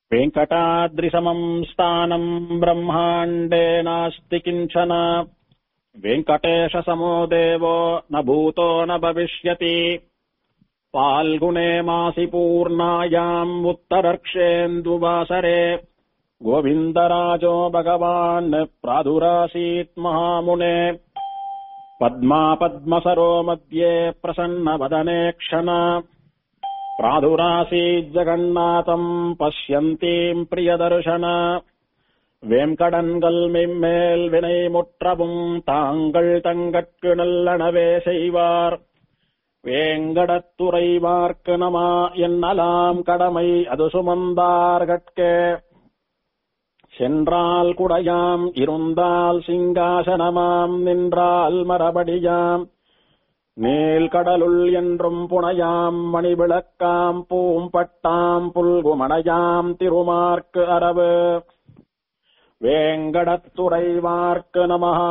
वेङ्कटाद्रिसमम् स्थानम् ब्रह्माण्डे नास्ति किञ्चन वेङ्कटेशसमो देवो न भूतो न भविष्यति फाल्गुणे मासि पूर्णायाम् उत्तरर्क्षेन्दुवासरे गोविन्दराजो भगवान् प्रादुरासीत् महामुने पद्मा पद्मसरो मध्ये प्रसन्नवदने क्षण प्रादुरासीज्जगन्नाथम् पश्यन्तीम् प्रियदर्शन வேம்கடன்கள் மெம்மேல் வினை முற்றவும் தாங்கள் தங்கட்கு நல்லனவே செய்வார் வேங்கடத்துறைவார்க்கு நமா என்னலாம் கடமை அது சுமந்தார்கட்கே சென்றால் குடையாம் இருந்தால் சிங்காசனமாம் நின்றால் மரபடியாம் நீல் கடலுள் என்றும் புனையாம் மணிவிளக்காம் பூம்பட்டாம் புல்குமணையாம் திருமார்க்கு அரவு வேங்கடத்துறைவார்க்கு நமஹா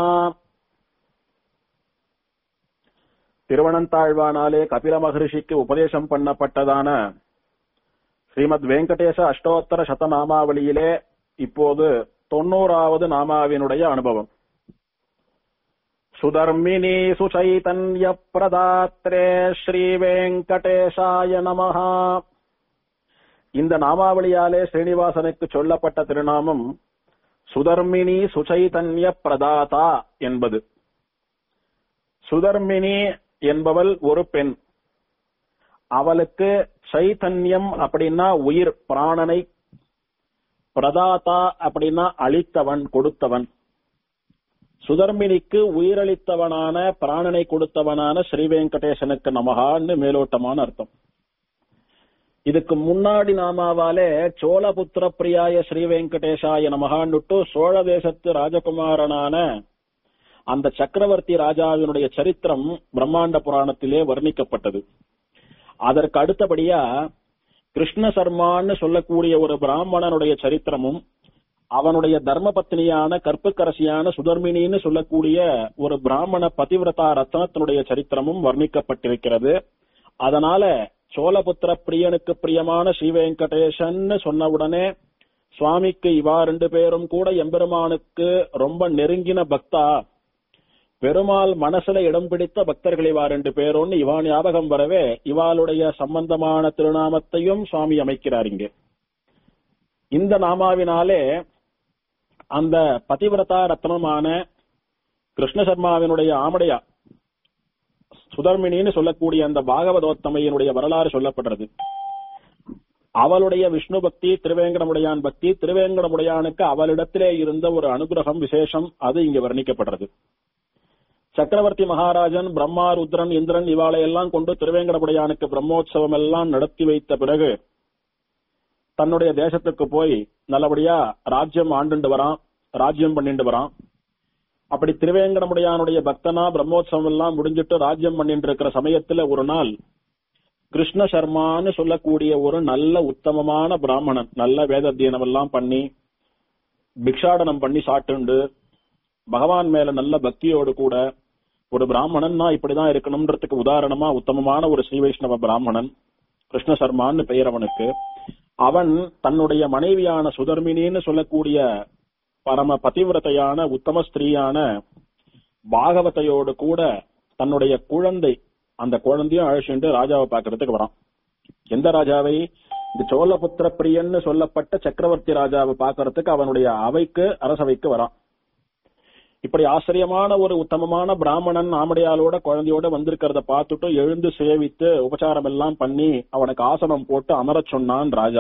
திருவனந்தாழ்வானாலே கபில மகரிஷிக்கு உபதேசம் பண்ணப்பட்டதான ஸ்ரீமத் வெங்கடேச அஷ்டோத்தர சதநாமாவளியிலே இப்போது தொண்ணூறாவது நாமாவினுடைய அனுபவம் சுதர்மினி சுசைதன்ய பிரதாத்ரே ஸ்ரீ வெங்கடேசாய நமஹா இந்த நாமாவளியாலே ஸ்ரீனிவாசனுக்கு சொல்லப்பட்ட திருநாமம் சுதர்மினி சுசைதன்ய பிரதாதா என்பது சுதர்மினி என்பவள் ஒரு பெண் அவளுக்கு சைதன்யம் அப்படின்னா உயிர் பிராணனை பிரதாதா அப்படின்னா அளித்தவன் கொடுத்தவன் சுதர்மினிக்கு உயிரளித்தவனான பிராணனை கொடுத்தவனான ஸ்ரீ வெங்கடேசனுக்கு நமகான்னு மேலோட்டமான அர்த்தம் இதுக்கு முன்னாடி நாமாவாலே சோழபுத்திர பிரியாய ஸ்ரீ வெங்கடேசாய நமகான்னுட்டு சோழ தேசத்து ராஜகுமாரனான அந்த சக்கரவர்த்தி ராஜாவினுடைய சரித்திரம் பிரம்மாண்ட புராணத்திலே வர்ணிக்கப்பட்டது அதற்கு அடுத்தபடியா கிருஷ்ண சர்மான்னு சொல்லக்கூடிய ஒரு பிராமணனுடைய சரித்திரமும் அவனுடைய தர்ம பத்னியான கற்புக்கரசியான சுதர்மினின்னு சொல்லக்கூடிய ஒரு பிராமண பதிவிரதா ரத்னத்தினுடைய சரித்திரமும் வர்ணிக்கப்பட்டிருக்கிறது அதனால சோழபுத்திர பிரியனுக்கு பிரியமான ஸ்ரீ வெங்கடேசன் சொன்ன உடனே சுவாமிக்கு இவா ரெண்டு பேரும் கூட எம்பெருமானுக்கு ரொம்ப நெருங்கின பக்தா பெருமாள் மனசுல இடம் பிடித்த பக்தர்கள் இவா ரெண்டு பேரோன்னு இவா ஞாபகம் வரவே இவாளுடைய சம்பந்தமான திருநாமத்தையும் சுவாமி அமைக்கிறார் இங்கே இந்த நாமாவினாலே அந்த பதிவிரதா ரத்னமான கிருஷ்ண சர்மாவினுடைய ஆமடையா சுதர்மினின்னு சொல்லக்கூடிய அந்த பாகவதோத்தமையினுடைய வரலாறு சொல்லப்படுறது அவளுடைய விஷ்ணு பக்தி திருவேங்கடமுடையான் பக்தி திருவேங்கடமுடையானுக்கு அவளிடத்திலே இருந்த ஒரு அனுகிரகம் விசேஷம் அது இங்க வர்ணிக்கப்படுறது சக்கரவர்த்தி மகாராஜன் பிரம்மா ருத்ரன் இந்திரன் இவாளை எல்லாம் கொண்டு திருவேங்கடமுடையானுக்கு பிரம்மோற்சவம் எல்லாம் நடத்தி வைத்த பிறகு தன்னுடைய தேசத்துக்கு போய் நல்லபடியா ராஜ்யம் ஆண்டுண்டு வரான் ராஜ்யம் பண்ணிட்டு வரான் அப்படி திருவேங்கடமுடையானுடைய பக்தனா பிரம்மோற்சவம் எல்லாம் முடிஞ்சிட்டு ராஜ்யம் பண்ணிட்டு இருக்கிற சமயத்துல ஒரு நாள் கிருஷ்ண சர்மான்னு சொல்லக்கூடிய ஒரு நல்ல உத்தமமான பிராமணன் நல்ல வேதத்தியனம் எல்லாம் பண்ணி பிக்ஷாடனம் பண்ணி சாட்டுண்டு பகவான் மேல நல்ல பக்தியோடு கூட ஒரு பிராமணன்னா இப்படிதான் இருக்கணும்ன்றதுக்கு உதாரணமா உத்தமமான ஒரு ஸ்ரீ வைஷ்ணவ பிராமணன் கிருஷ்ண சர்மான்னு பெயர் அவனுக்கு அவன் தன்னுடைய மனைவியான சுதர்மினின்னு சொல்லக்கூடிய பரம பதிவிரதையான உத்தம ஸ்திரீயான பாகவதையோடு கூட தன்னுடைய குழந்தை அந்த குழந்தையும் அழைச்சிட்டு ராஜாவை பாக்குறதுக்கு வரான் எந்த ராஜாவை இந்த சோழபுத்திர பிரியன்னு சொல்லப்பட்ட சக்கரவர்த்தி ராஜாவை பாக்குறதுக்கு அவனுடைய அவைக்கு அரசவைக்கு வரான் இப்படி ஆச்சரியமான ஒரு உத்தமமான பிராமணன் ஆமடையாளோட குழந்தையோட வந்திருக்கிறத பார்த்துட்டு எழுந்து சேவித்து உபச்சாரம் எல்லாம் பண்ணி அவனுக்கு ஆசனம் போட்டு அமரச் சொன்னான் ராஜா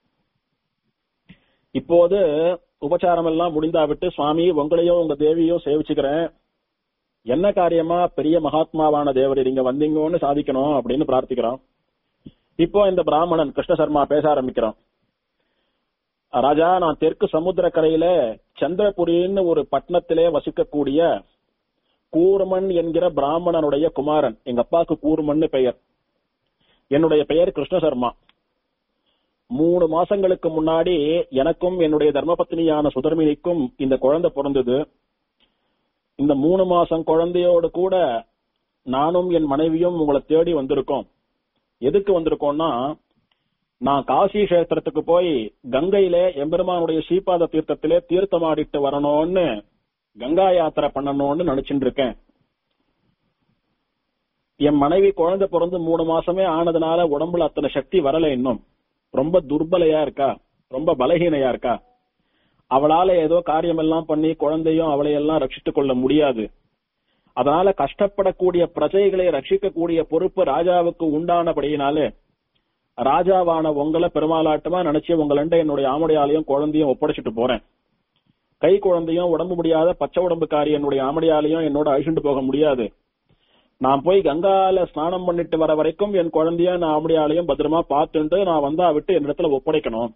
இப்போது உபச்சாரம் எல்லாம் முடிந்தா விட்டு சுவாமி உங்களையோ உங்க தேவியோ சேவிச்சுக்கிறேன் என்ன காரியமா பெரிய மகாத்மாவான தேவர் நீங்க வந்தீங்கன்னு சாதிக்கணும் அப்படின்னு பிரார்த்திக்கிறோம் இப்போ இந்த பிராமணன் கிருஷ்ண சர்மா பேச ஆரம்பிக்கிறான் ராஜா நான் தெற்கு சமுத்திர கரையில சந்திரபுரின்னு ஒரு பட்டணத்திலே வசிக்கக்கூடிய கூர்மன் என்கிற பிராமணனுடைய குமாரன் எங்க அப்பாவுக்கு கூர்மன்னு பெயர் என்னுடைய பெயர் கிருஷ்ண சர்மா மூணு மாசங்களுக்கு முன்னாடி எனக்கும் என்னுடைய தர்மபத்னியான சுதர்மினிக்கும் இந்த குழந்தை பிறந்தது இந்த மூணு மாசம் குழந்தையோடு கூட நானும் என் மனைவியும் உங்களை தேடி வந்திருக்கோம் எதுக்கு வந்திருக்கோம்னா நான் காசி கஷேத்திரத்துக்கு போய் கங்கையிலே எம்பெருமானுடைய ஸ்ரீபாத தீர்த்தத்திலே தீர்த்தமாடிட்டு வரணும்னு கங்கா யாத்திரை பண்ணணும்னு நினைச்சுட்டு இருக்கேன் என் மனைவி குழந்தை பிறந்து மூணு மாசமே ஆனதுனால உடம்புல அத்தனை சக்தி வரல இன்னும் ரொம்ப துர்பலையா இருக்கா ரொம்ப பலகீனையா இருக்கா அவளால ஏதோ காரியம் எல்லாம் பண்ணி குழந்தையும் அவளையெல்லாம் ரட்சித்துக் கொள்ள முடியாது அதனால கஷ்டப்படக்கூடிய பிரஜைகளை ரட்சிக்கக்கூடிய பொறுப்பு ராஜாவுக்கு உண்டானபடியினாலே ராஜாவான உங்களை பெருமாளாட்டமா நினைச்சு உங்களண்ட என்னுடைய ஆமடையாலையும் குழந்தையும் ஒப்படைச்சிட்டு போறேன் கை குழந்தையும் உடம்பு முடியாத பச்சை உடம்புக்காரி என்னுடைய ஆமடையாலையும் என்னோட அழிச்சுட்டு போக முடியாது நான் போய் கங்கால ஸ்நானம் பண்ணிட்டு வர வரைக்கும் என் குழந்தைய நான் ஆமடியாலையும் பத்திரமா பார்த்துட்டு நான் வந்தா விட்டு என்னிடத்துல ஒப்படைக்கணும்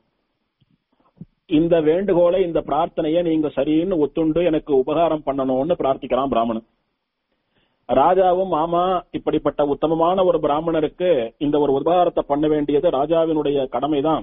இந்த வேண்டுகோளை இந்த பிரார்த்தனையை நீங்க சரின்னு ஒத்துண்டு எனக்கு உபகாரம் பண்ணணும்னு பிரார்த்திக்கிறான் பிராமணன் ராஜாவும் ஆமா இப்படிப்பட்ட உத்தமமான ஒரு பிராமணருக்கு இந்த ஒரு உபகாரத்தை பண்ண வேண்டியது ராஜாவினுடைய கடமைதான்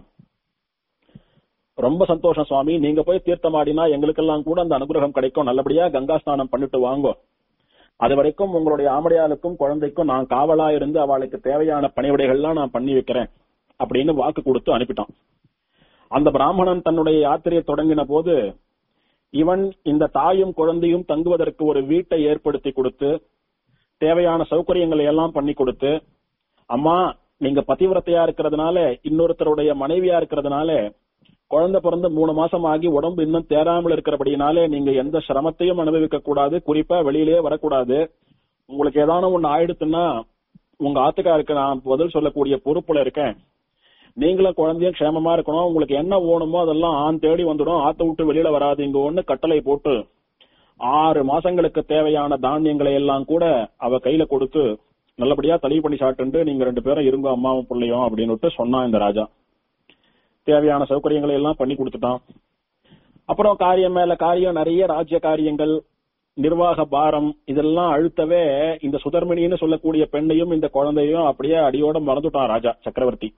ரொம்ப சந்தோஷம் சுவாமி நீங்க போய் தீர்த்தமாடினா எங்களுக்கெல்லாம் கூட அந்த அனுகிரகம் கிடைக்கும் நல்லபடியா கங்கா ஸ்நானம் பண்ணிட்டு வாங்கோ அது வரைக்கும் உங்களுடைய ஆமடையாளுக்கும் குழந்தைக்கும் நான் காவலா இருந்து அவளுக்கு தேவையான பணிவிடைகள்லாம் நான் பண்ணி வைக்கிறேன் அப்படின்னு வாக்கு கொடுத்து அனுப்பிட்டான் அந்த பிராமணன் தன்னுடைய யாத்திரையை தொடங்கின போது இவன் இந்த தாயும் குழந்தையும் தங்குவதற்கு ஒரு வீட்டை ஏற்படுத்தி கொடுத்து தேவையான சௌகரியங்களை எல்லாம் பண்ணி கொடுத்து அம்மா நீங்க பதிவிரத்தையா இருக்கிறதுனால இன்னொருத்தருடைய மனைவியா இருக்கிறதுனால குழந்தை பிறந்து மூணு மாசம் ஆகி உடம்பு இன்னும் தேராமல் இருக்கிறபடினாலே நீங்க எந்த சிரமத்தையும் அனுபவிக்க கூடாது குறிப்பா வெளியிலேயே வரக்கூடாது உங்களுக்கு ஏதான ஒண்ணு ஆயிடுத்துன்னா உங்க ஆத்துக்காருக்கு நான் பதில் சொல்லக்கூடிய பொறுப்புல இருக்கேன் நீங்களும் குழந்தையும் க்ஷேமமா இருக்கணும் உங்களுக்கு என்ன ஓணுமோ அதெல்லாம் ஆண் தேடி வந்துடும் ஆத்த விட்டு வெளியில வராதீங்க ஒண்ணு கட்டளை போட்டு ஆறு மாசங்களுக்கு தேவையான தானியங்களை எல்லாம் கூட அவ கையில கொடுத்து நல்லபடியா தளி பண்ணி சாப்பிட்டு நீங்க ரெண்டு பேரும் இருங்க அம்மாவும் பிள்ளையும் அப்படின்னு சொன்னான் இந்த ராஜா தேவையான சௌகரியங்களை எல்லாம் பண்ணி கொடுத்துட்டான் அப்புறம் காரியம் மேல காரியம் நிறைய ராஜ்ய காரியங்கள் நிர்வாக பாரம் இதெல்லாம் அழுத்தவே இந்த சுதர்மினின்னு சொல்லக்கூடிய பெண்ணையும் இந்த குழந்தையும் அப்படியே அடியோட மறந்துட்டான் ராஜா சக்கரவர்த்தி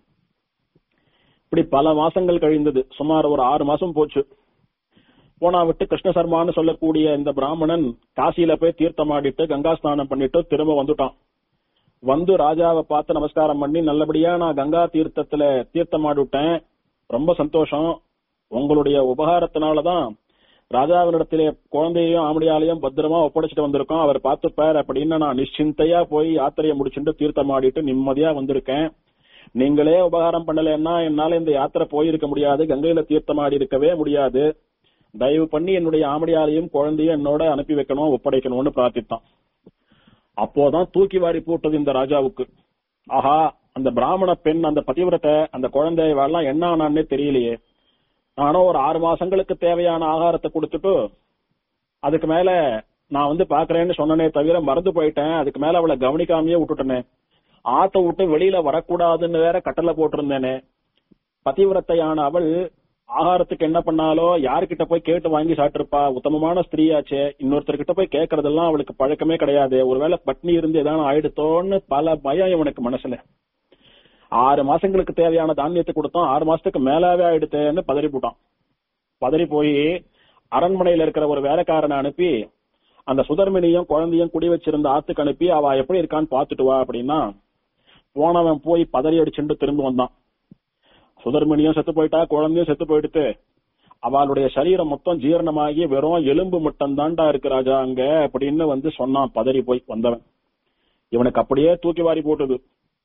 இப்படி பல மாசங்கள் கழிந்தது சுமார் ஒரு ஆறு மாசம் போச்சு போனா விட்டு கிருஷ்ண சர்மான்னு சொல்லக்கூடிய இந்த பிராமணன் காசியில போய் தீர்த்தமாடிட்டு கங்கா ஸ்நானம் பண்ணிட்டு திரும்ப வந்துட்டான் வந்து ராஜாவை பார்த்து நமஸ்காரம் பண்ணி நல்லபடியா நான் கங்கா தீர்த்தத்துல தீர்த்தமாடிவிட்டேன் ரொம்ப சந்தோஷம் உங்களுடைய உபகாரத்தினாலதான் ராஜாவினிடத்திலே குழந்தையையும் ஆமடியாலையும் பத்திரமா ஒப்படைச்சிட்டு வந்திருக்கோம் அவர் பார்த்துப்பார் அப்படின்னு நான் நிশ্চিந்தையா போய் யாத்திரையை முடிச்சுட்டு தீர்த்தமாடிட்டு நிம்மதியா வந்திருக்கேன் நீங்களே உபகாரம் பண்ணலன்னா என்னால இந்த யாத்திரை போயிருக்க முடியாது கங்கையில தீர்த்தமாடி இருக்கவே முடியாது தயவு பண்ணி என்னுடைய ஆமடியாலையும் குழந்தையும் என்னோட அனுப்பி வைக்கணும் ஒப்படைக்கணும்னு பிரார்த்தித்தான் அப்போதான் தூக்கி வாரி போட்டது இந்த ராஜாவுக்கு ஆஹா அந்த பிராமண பெண் அந்த பதிவிரத்தை அந்த குழந்தை எல்லாம் என்ன ஆனான்னே தெரியலையே நானும் ஒரு ஆறு மாசங்களுக்கு தேவையான ஆகாரத்தை கொடுத்துட்டு அதுக்கு மேல நான் வந்து பாக்குறேன்னு சொன்னனே தவிர மறந்து போயிட்டேன் அதுக்கு மேல அவளை கவனிக்காமயே விட்டுட்டனே ஆத்த விட்டு வெளியில வரக்கூடாதுன்னு வேற கட்டளை போட்டிருந்தேனே பதிவிரத்தையான அவள் ஆகாரத்துக்கு என்ன பண்ணாலோ யாருக்கிட்ட போய் கேட்டு வாங்கி சாப்பிட்டிருப்பா உத்தமமான ஸ்திரீயாச்சே இன்னொருத்தர்கிட்ட போய் கேட்கறதெல்லாம் அவளுக்கு பழக்கமே கிடையாது ஒருவேளை பட்னி இருந்து ஏதாவது ஆயிடுத்தோன்னு பல பயம் இவனுக்கு மனசுல ஆறு மாசங்களுக்கு தேவையான தானியத்தை கொடுத்தோம் ஆறு மாசத்துக்கு மேலாவே ஆயிடுத்தேன்னு பதறி போட்டான் பதறி போய் அரண்மனையில இருக்கிற ஒரு வேலைக்காரனை அனுப்பி அந்த சுதர்மினியும் குழந்தையும் குடி வச்சிருந்த ஆத்துக்கு அனுப்பி அவ எப்படி இருக்கான்னு பாத்துட்டு வா அப்படின்னா போனவன் போய் பதறி அடிச்சுட்டு திரும்ப வந்தான் சுதர்மினியும் செத்து போயிட்டா குழந்தையும் செத்து போயிடுத்து அவளுடைய சரீரம் மொத்தம் ஜீரணமாகி வெறும் எலும்பு மட்டும் தாண்டா இருக்கு ராஜா அங்க அப்படின்னு வந்து சொன்னான் பதறி போய் வந்தவன் இவனுக்கு அப்படியே தூக்கி வாரி போட்டது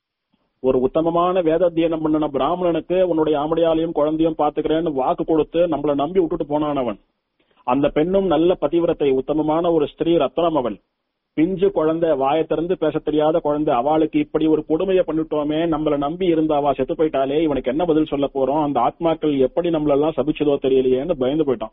ஒரு உத்தமமான வேதாத்தியனம் பண்ணின பிராமணனுக்கு உன்னுடைய ஆமடியாலையும் குழந்தையும் பாத்துக்கிறேன்னு வாக்கு கொடுத்து நம்மள நம்பி விட்டுட்டு போனான் அவன் அந்த பெண்ணும் நல்ல பதிவிரத்தை உத்தமமான ஒரு ஸ்திரீ ரத்னம் அவள் பிஞ்சு குழந்தை வாயை திறந்து பேச தெரியாத குழந்தை அவளுக்கு இப்படி ஒரு கொடுமையை பண்ணிட்டோமே நம்மள நம்பி இருந்த அவ செத்து போயிட்டாலே இவனுக்கு என்ன பதில் சொல்ல போறோம் அந்த ஆத்மாக்கள் எப்படி நம்மளெல்லாம் சபிச்சதோ தெரியலையேன்னு பயந்து போயிட்டான்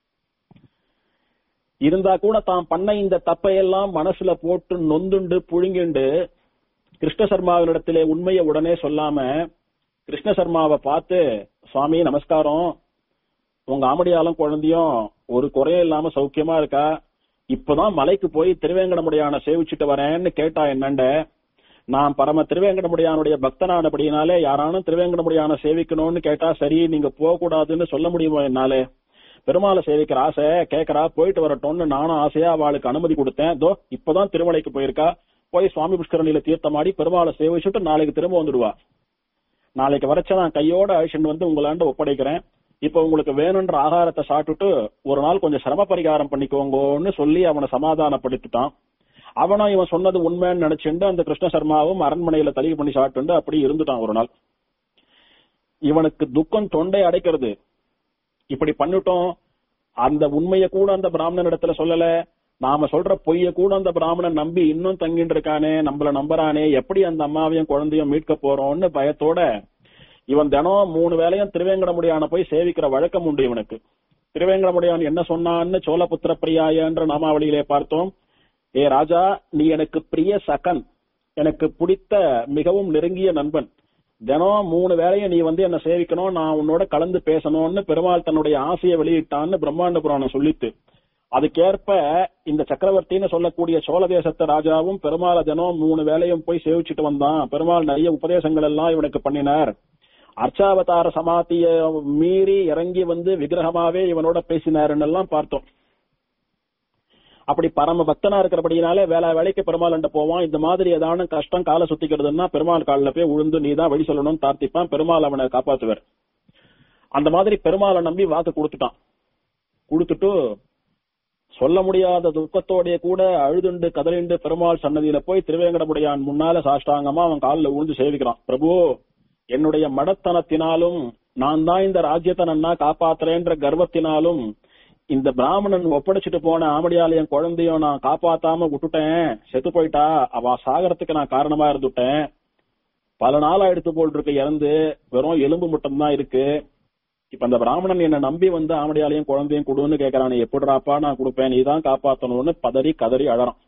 இருந்தா கூட தான் பண்ண இந்த தப்பையெல்லாம் மனசுல போட்டு நொந்துண்டு புழுங்கிண்டு கிருஷ்ண சர்மாவினிடத்திலே உண்மையை உடனே சொல்லாம கிருஷ்ண சர்மாவை பார்த்து சுவாமி நமஸ்காரம் உங்க ஆமடியாலும் குழந்தையும் ஒரு குறையும் இல்லாம சௌக்கியமா இருக்கா இப்பதான் மலைக்கு போய் திருவேங்கடமுடியான சேவிச்சுட்டு வரேன்னு கேட்டா என்னண்ட நான் பரம திருவேங்கடமுடியானுடைய பக்தனானபடினாலே யாரானும் திருவேங்கடமுடியான சேவிக்கணும்னு கேட்டா சரி நீங்க போக கூடாதுன்னு சொல்ல முடியுமோ என்னாலே பெருமாளை சேவிக்கிற ஆசை கேக்குறா போயிட்டு வரட்டும்னு நானும் ஆசையா அவளுக்கு அனுமதி கொடுத்தேன் தோ இப்பதான் திருமலைக்கு போயிருக்கா போய் சுவாமி புஷ்கரணியில தீர்த்தமாடி பெருமாளை சேவிச்சுட்டு நாளைக்கு திரும்ப வந்துடுவா நாளைக்கு வரைச்ச நான் கையோட அழிச்சுட்டு வந்து உங்களாண்ட ஒப்படைக்கிறேன் இப்ப உங்களுக்கு வேணுன்ற ஆகாரத்தை சாப்பிட்டுட்டு ஒரு நாள் கொஞ்சம் சிரம பரிகாரம் பண்ணிக்கோங்கன்னு சொல்லி அவனை சமாதானப்படுத்திட்டான் அவனும் இவன் சொன்னது உண்மைன்னு நினைச்சுண்டு அந்த கிருஷ்ண சர்மாவும் அரண்மனையில தலிகை பண்ணி சாப்பிட்டு அப்படி இருந்துட்டான் ஒரு நாள் இவனுக்கு துக்கம் தொண்டை அடைக்கிறது இப்படி பண்ணிட்டோம் அந்த உண்மைய கூட அந்த பிராமணன் இடத்துல சொல்லல நாம சொல்ற பொய்ய கூட அந்த பிராமணன் நம்பி இன்னும் தங்கிட்டு இருக்கானே நம்மள நம்புறானே எப்படி அந்த அம்மாவையும் குழந்தையும் மீட்க போறோம்னு பயத்தோட இவன் தினம் மூணு வேளையும் திருவேங்கடமுடியான போய் சேவிக்கிற வழக்கம் உண்டு இவனுக்கு திருவேங்கடமுடியான் என்ன சொன்னான்னு சோழபுத்திர பிரியாய என்ற நாமாவளியிலே பார்த்தோம் ஏ ராஜா நீ எனக்கு பிரிய சகன் எனக்கு பிடித்த மிகவும் நெருங்கிய நண்பன் தினம் மூணு வேளையும் நீ வந்து என்ன சேவிக்கணும் நான் உன்னோட கலந்து பேசணும்னு பெருமாள் தன்னுடைய ஆசையை வெளியிட்டான்னு பிரம்மாண்ட புராணம் சொல்லித்து அதுக்கேற்ப இந்த சக்கரவர்த்தின்னு சொல்லக்கூடிய சோழ தேசத்து ராஜாவும் பெருமாளை தினம் மூணு வேளையும் போய் சேவிச்சுட்டு வந்தான் பெருமாள் நிறைய உபதேசங்கள் எல்லாம் இவனுக்கு பண்ணினார் அர்ச்சாவதார சமாத்திய மீறி இறங்கி வந்து விக்கிரகமாவே இவனோட பேசினாருன்னு எல்லாம் பார்த்தோம் அப்படி பரம பக்தனா இருக்கிறபடினாலே வேலை வேலைக்கு பெருமாள் அண்ட போவான் இந்த மாதிரி ஏதான கஷ்டம் காலை சுத்திக்கிறதுன்னா பெருமாள் காலில் போய் உழுந்து நீ தான் வழி சொல்லணும்னு தார்த்திப்பான் பெருமாள் அவனை காப்பாத்துவார் அந்த மாதிரி பெருமாளை நம்பி வாக்கு கொடுத்துட்டான் கொடுத்துட்டு சொல்ல முடியாத துக்கத்தோடைய கூட அழுதுண்டு கதறிண்டு பெருமாள் சன்னதியில போய் திருவேங்கடமுடையான் முன்னால சாஷ்டாங்கமா அவன் காலில் உழுந்து சேவிக்கிறான் பிரபு என்னுடைய மடத்தனத்தினாலும் நான் தான் இந்த ராஜ்யத்தை நன்னா காப்பாத்துறேன்ற கர்வத்தினாலும் இந்த பிராமணன் ஒப்படைச்சிட்டு போன ஆமடியாலயம் குழந்தையும் நான் காப்பாத்தாம விட்டுட்டேன் செத்து போயிட்டா அவ சாகரத்துக்கு நான் காரணமா இருந்துட்டேன் பல நாளா எடுத்து போல் இருக்கு இறந்து வெறும் எலும்பு மட்டும்தான் இருக்கு இப்ப அந்த பிராமணன் என்ன நம்பி வந்து ஆமடியாலையும் குழந்தையும் கொடுன்னு கேக்குறான் நீ எப்படிறாப்பா நான் கொடுப்பேன் நீ தான் காப்பாத்தணும்னு பதறி கதறி அழறான்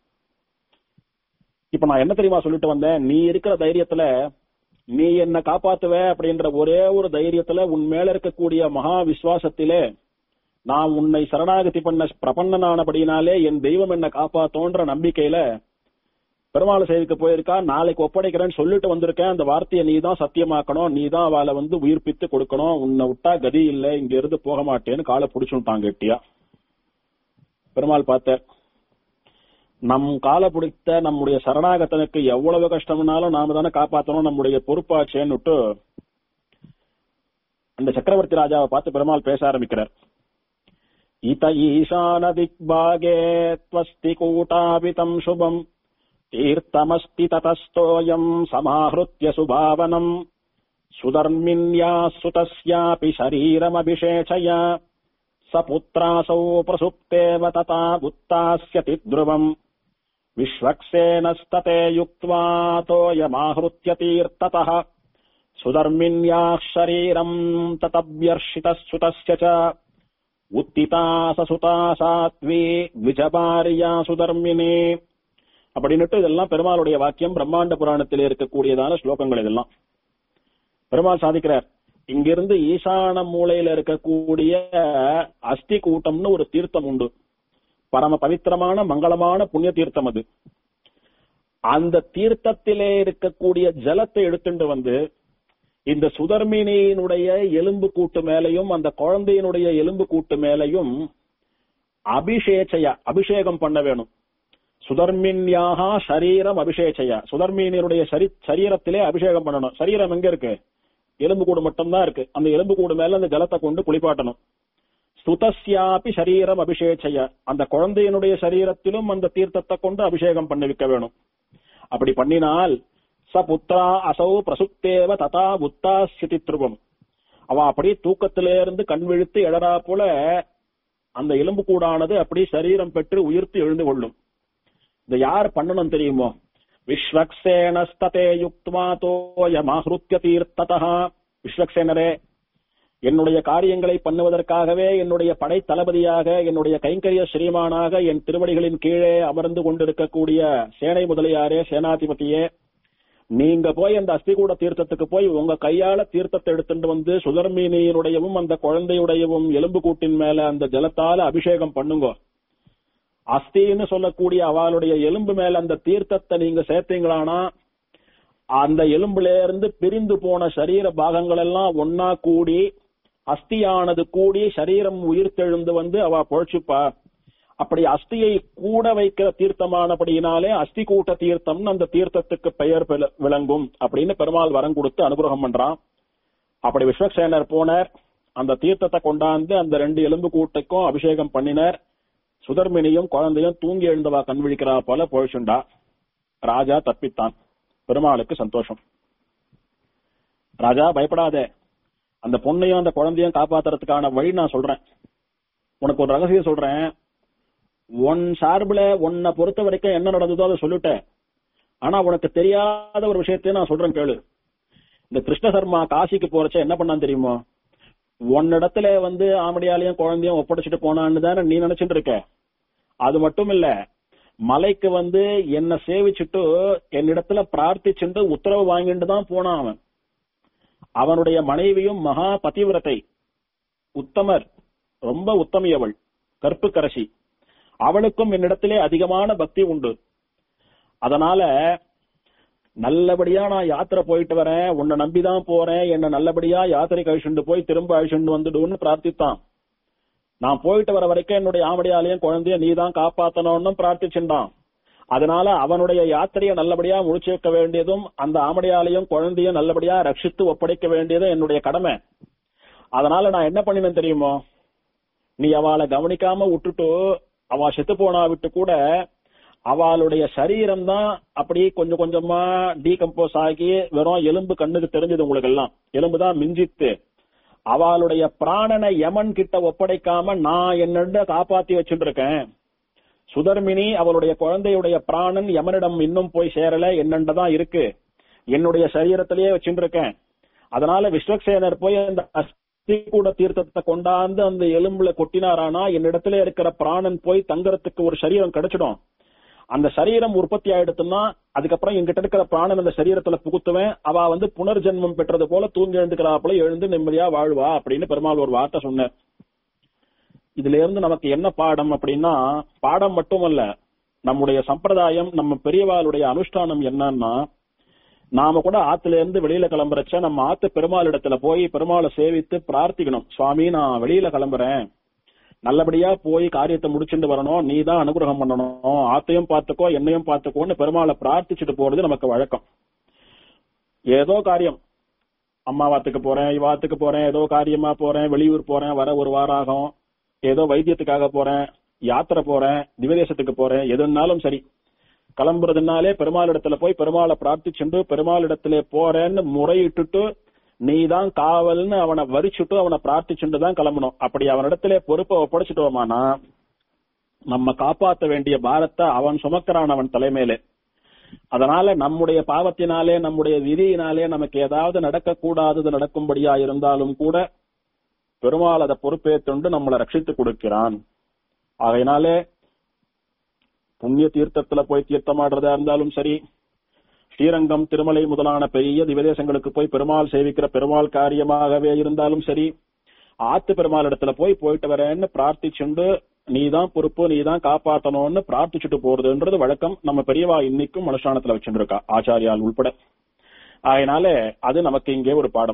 இப்ப நான் என்ன தெரியுமா சொல்லிட்டு வந்தேன் நீ இருக்கிற தைரியத்துல நீ என்ன காப்பாத்துவ அப்படின்ற ஒரே ஒரு தைரியத்துல உன் மேல இருக்கக்கூடிய மகா விசுவாசத்திலே நான் உன்னை சரணாகதி பண்ண பிரபன்னனானபடினாலே என் தெய்வம் என்ன காப்பாத்தோன்ற நம்பிக்கையில பெருமாள் சேவிக்க போயிருக்கா நாளைக்கு ஒப்படைக்கிறேன்னு சொல்லிட்டு வந்திருக்கேன் அந்த வார்த்தையை நீ தான் சத்தியமாக்கணும் நீ தான் அவளை வந்து உயிர்ப்பித்து கொடுக்கணும் உன்னை விட்டா கதி இல்ல இங்க இருந்து போக மாட்டேன்னு காலை புடிச்சுட்டாங்க கெட்டியா பெருமாள் பார்த்த நம் காலை பிடித்த நம்முடைய சரணாகத்தனுக்கு எவ்வளவு கஷ்டம்னாலும் நாம தானே காப்பாத்தணும் நம்முடைய பொறுப்பாச்சேன்னு விட்டு அந்த சக்கரவர்த்தி ராஜாவை பார்த்து பெருமாள் பேச ஆரம்பிக்கிறார் इत ईशानदिग्भागे त्वस्ति कूटापितम् शुभम् तीर्थमस्ति ततस्तोऽयम् समाहृत्य सुभावनम् सुधर्मिन्याः सुतस्यापि शरीरमभिषेचय स पुत्रासौ प्रसुप्तेव तथा उत्तास्यति ध्रुवम् विश्वक्सेनस्तते युक्त्वा तोयमाहृत्य तीर्थतः सुधर्मिन्याः शरीरम् ततव्यर्षितः च உத்திதா சசுதா சாத்வி விஜபாரியா சுதர்மினே அப்படின்னுட்டு இதெல்லாம் பெருமாளுடைய வாக்கியம் பிரம்மாண்ட புராணத்தில் இருக்கக்கூடியதான ஸ்லோகங்கள் இதெல்லாம் பெருமாள் சாதிக்கிறார் இங்கிருந்து ஈசான மூலையில இருக்கக்கூடிய அஸ்தி கூட்டம்னு ஒரு தீர்த்தம் உண்டு பரம பவித்திரமான மங்களமான புண்ணிய தீர்த்தம் அது அந்த தீர்த்தத்திலே இருக்கக்கூடிய ஜலத்தை எடுத்துட்டு வந்து இந்த சுதர்மினியினுடைய எலும்பு கூட்டு மேலையும் அந்த குழந்தையினுடைய எலும்பு கூட்டு மேலையும் அபிஷேச்சையா அபிஷேகம் பண்ண வேணும் சுதர்மின்யாக சரீரம் அபிஷேச்சையா சுதர்மீனியனுடைய சரீரத்திலே அபிஷேகம் பண்ணணும் சரீரம் எங்க இருக்கு எலும்பு கூடு மட்டும்தான் இருக்கு அந்த எலும்பு கூடு மேல அந்த ஜலத்தை கொண்டு குளிப்பாட்டணும் சுதஸ்யாபி சரீரம் அபிஷேச்சையா அந்த குழந்தையினுடைய சரீரத்திலும் அந்த தீர்த்தத்தை கொண்டு அபிஷேகம் பண்ணி வைக்க வேணும் அப்படி பண்ணினால் ச புத்திரா அசௌ பிரசுப்தேவ ததா உத்தாசியதி துருவம் அவன் அப்படி தூக்கத்திலே இருந்து கண் விழித்து எழறா போல அந்த எலும்பு கூடானது அப்படி சரீரம் பெற்று உயிர்த்து எழுந்து கொள்ளும் இதை யார் பண்ணணும் தெரியுமோ விஸ்வக்சேனஸ்ததே யுக்த்வா தோயமாஹ்ருத்ய தீர்த்ததா விஸ்வக்சேனரே என்னுடைய காரியங்களை பண்ணுவதற்காகவே என்னுடைய படை தளபதியாக என்னுடைய கைங்கரிய ஸ்ரீமானாக என் திருவடிகளின் கீழே அமர்ந்து கொண்டிருக்கக்கூடிய சேனை முதலியாரே சேனாதிபதியே நீங்க போய் அந்த அஸ்திகூட தீர்த்தத்துக்கு போய் உங்க கையால தீர்த்தத்தை எடுத்துட்டு வந்து சுதர்மீனியினுடையவும் அந்த குழந்தையுடையவும் எலும்பு கூட்டின் மேல அந்த ஜலத்தால அபிஷேகம் பண்ணுங்க அஸ்தின்னு சொல்லக்கூடிய அவளுடைய எலும்பு மேல அந்த தீர்த்தத்தை நீங்க சேர்த்தீங்களானா அந்த எலும்புல இருந்து பிரிந்து போன சரீர பாகங்கள் எல்லாம் ஒன்னா கூடி அஸ்தியானது கூடி சரீரம் உயிர்த்தெழுந்து வந்து அவ பொழைச்சுப்பா அப்படி அஸ்தியை கூட வைக்கிற தீர்த்தமானபடியினாலே அஸ்தி கூட்ட தீர்த்தம்னு அந்த தீர்த்தத்துக்கு பெயர் விளங்கும் அப்படின்னு பெருமாள் வரம் கொடுத்து அனுகிரகம் பண்றான் அப்படி விஸ்வக்சேனர் போனார் அந்த தீர்த்தத்தை கொண்டாந்து அந்த ரெண்டு எலும்பு கூட்டுக்கும் அபிஷேகம் பண்ணினார் சுதர்மினியும் குழந்தையும் தூங்கி எழுந்தவா கண் விழிக்கிறா போல பொழிச்சுண்டா ராஜா தப்பித்தான் பெருமாளுக்கு சந்தோஷம் ராஜா பயப்படாதே அந்த பொண்ணையும் அந்த குழந்தையும் காப்பாத்துறதுக்கான வழி நான் சொல்றேன் உனக்கு ஒரு ரகசியம் சொல்றேன் உன் சார்புல உன்னை பொறுத்த வரைக்கும் என்ன நடந்ததோ அதை சொல்லிட்டேன் ஆனா உனக்கு தெரியாத ஒரு விஷயத்தையும் நான் சொல்றேன் கேளு இந்த கிருஷ்ண சர்மா காசிக்கு போறச்ச என்ன பண்ணான் தெரியுமோ உன்னிடத்துல வந்து ஆமடியாலையும் குழந்தையும் ஒப்படைச்சிட்டு போனான்னு தானே நீ நினைச்சிட்டு இருக்க அது மட்டும் இல்ல மலைக்கு வந்து என்ன சேவிச்சுட்டு என்னிடத்துல பிரார்த்திச்சுட்டு உத்தரவு வாங்கிட்டு தான் போனான் அவன் அவனுடைய மனைவியும் மகா பதிவிரத்தை உத்தமர் ரொம்ப உத்தமியவள் கற்புக்கரசி அவளுக்கும் என்னிடத்திலே அதிகமான பக்தி உண்டு அதனால நல்லபடியா நான் யாத்திரை போயிட்டு வரேன் உன்னை நம்பிதான் போறேன் என்ன நல்லபடியா யாத்திரை கழிச்சுண்டு போய் திரும்ப அழிச்சுண்டு வந்துடுன்னு பிரார்த்தித்தான் நான் போயிட்டு வர வரைக்கும் என்னுடைய ஆமடியாலையும் குழந்தைய நீ தான் காப்பாத்தணும்னு பிரார்த்திச்சுட்டான் அதனால அவனுடைய யாத்திரையை நல்லபடியா முடிச்சு வைக்க வேண்டியதும் அந்த ஆமடியாலையும் குழந்தையும் நல்லபடியா ரட்சித்து ஒப்படைக்க வேண்டியதும் என்னுடைய கடமை அதனால நான் என்ன பண்ணினேன் தெரியுமோ நீ அவளை கவனிக்காம விட்டுட்டு அவ செத்து போனா விட்டு கூட அவளுடைய சரீரம் தான் அப்படி கொஞ்சம் கொஞ்சமா டீகம்போஸ் ஆகி வெறும் எலும்பு கண்ணுக்கு தெரிஞ்சது உங்களுக்கு எல்லாம் எலும்பு தான் மிஞ்சித்து அவளுடைய பிராணனை யமன் கிட்ட ஒப்படைக்காம நான் என்னண்ட காப்பாத்தி வச்சுட்டு இருக்கேன் சுதர்மினி அவளுடைய குழந்தையுடைய பிராணன் யமனிடம் இன்னும் போய் சேரல என்னண்ட தான் இருக்கு என்னுடைய சரீரத்திலேயே வச்சுட்டு இருக்கேன் அதனால விஸ்வக்சேனர் போய் அந்த அஸ்தி கூட தீர்த்தத்தை கொண்டாந்து அந்த எலும்புல கொட்டினாரானா என்னிடத்துல இருக்கிற பிராணன் போய் தங்கறதுக்கு ஒரு சரீரம் கிடைச்சிடும் அந்த சரீரம் உற்பத்தி ஆயிடுத்துன்னா அதுக்கப்புறம் என்கிட்ட இருக்கிற பிராணன் அந்த சரீரத்துல புகுத்துவேன் அவ வந்து புனர்ஜென்மம் பெற்றது போல தூங்கி எழுந்துக்கிறாப்புல எழுந்து நிம்மதியா வாழ்வா அப்படின்னு பெருமாள் ஒரு வார்த்தை சொன்னார் இதுல இருந்து நமக்கு என்ன பாடம் அப்படின்னா பாடம் மட்டுமல்ல நம்முடைய சம்பிரதாயம் நம்ம பெரியவாளுடைய அனுஷ்டானம் என்னன்னா நாம கூட ஆத்துல இருந்து வெளியில கிளம்புறச்ச நம்ம ஆத்து பெருமாள் இடத்துல போய் பெருமாளை சேவித்து பிரார்த்திக்கணும் சுவாமி நான் வெளியில கிளம்புறேன் நல்லபடியா போய் காரியத்தை முடிச்சுட்டு வரணும் நீ தான் அனுகிரகம் பண்ணணும் ஆத்தையும் பார்த்துக்கோ என்னையும் பார்த்துக்கோன்னு பெருமாளை பிரார்த்திச்சுட்டு போறது நமக்கு வழக்கம் ஏதோ காரியம் அம்மா வாத்துக்கு போறேன் இவாத்துக்கு போறேன் ஏதோ காரியமா போறேன் வெளியூர் போறேன் வர ஒரு வாரம் ஆகும் ஏதோ வைத்தியத்துக்காக போறேன் யாத்திரை போறேன் திவதேசத்துக்கு போறேன் எதுனாலும் சரி கிளம்புறதுனாலே பெருமாள் இடத்துல போய் பெருமாளை பிரார்த்திச்சுண்டு பெருமாள் இடத்துல போறேன்னு முறையிட்டுட்டு நீ தான் காவல்னு அவனை வரிச்சுட்டு அவனை பிரார்த்திச்சுட்டு தான் கிளம்பணும் அப்படி அவனிடத்துல பொறுப்பை ஒப்படைச்சிட்டோமானா நம்ம காப்பாத்த வேண்டிய பாரத்தை அவன் சுமக்கிறான் அவன் தலைமையிலே அதனால நம்முடைய பாவத்தினாலே நம்முடைய விதியினாலே நமக்கு ஏதாவது நடக்கக்கூடாதது நடக்கும்படியா இருந்தாலும் கூட பெருமாள் அதை பொறுப்பேற்றுண்டு நம்மளை ரட்சித்து கொடுக்கிறான் ஆகையினாலே புண்ணிய தீர்த்தத்துல போய் தீர்த்தமாடுறதா இருந்தாலும் சரி ஸ்ரீரங்கம் திருமலை முதலான பெரிய திவதேசங்களுக்கு போய் பெருமாள் சேவிக்கிற பெருமாள் காரியமாகவே இருந்தாலும் சரி ஆத்து பெருமாள் இடத்துல போய் போயிட்டு வரேன்னு பிரார்த்திச்சுண்டு நீ தான் பொறுப்பு நீ தான் காப்பாத்தணும்னு பிரார்த்திச்சுட்டு போறதுன்றது வழக்கம் நம்ம பெரியவா இன்னைக்கும் அனுஷ்டானத்துல வச்சுட்டு இருக்கா ஆச்சாரியால் உள்பட அதனால அது நமக்கு இங்கே ஒரு பாடம்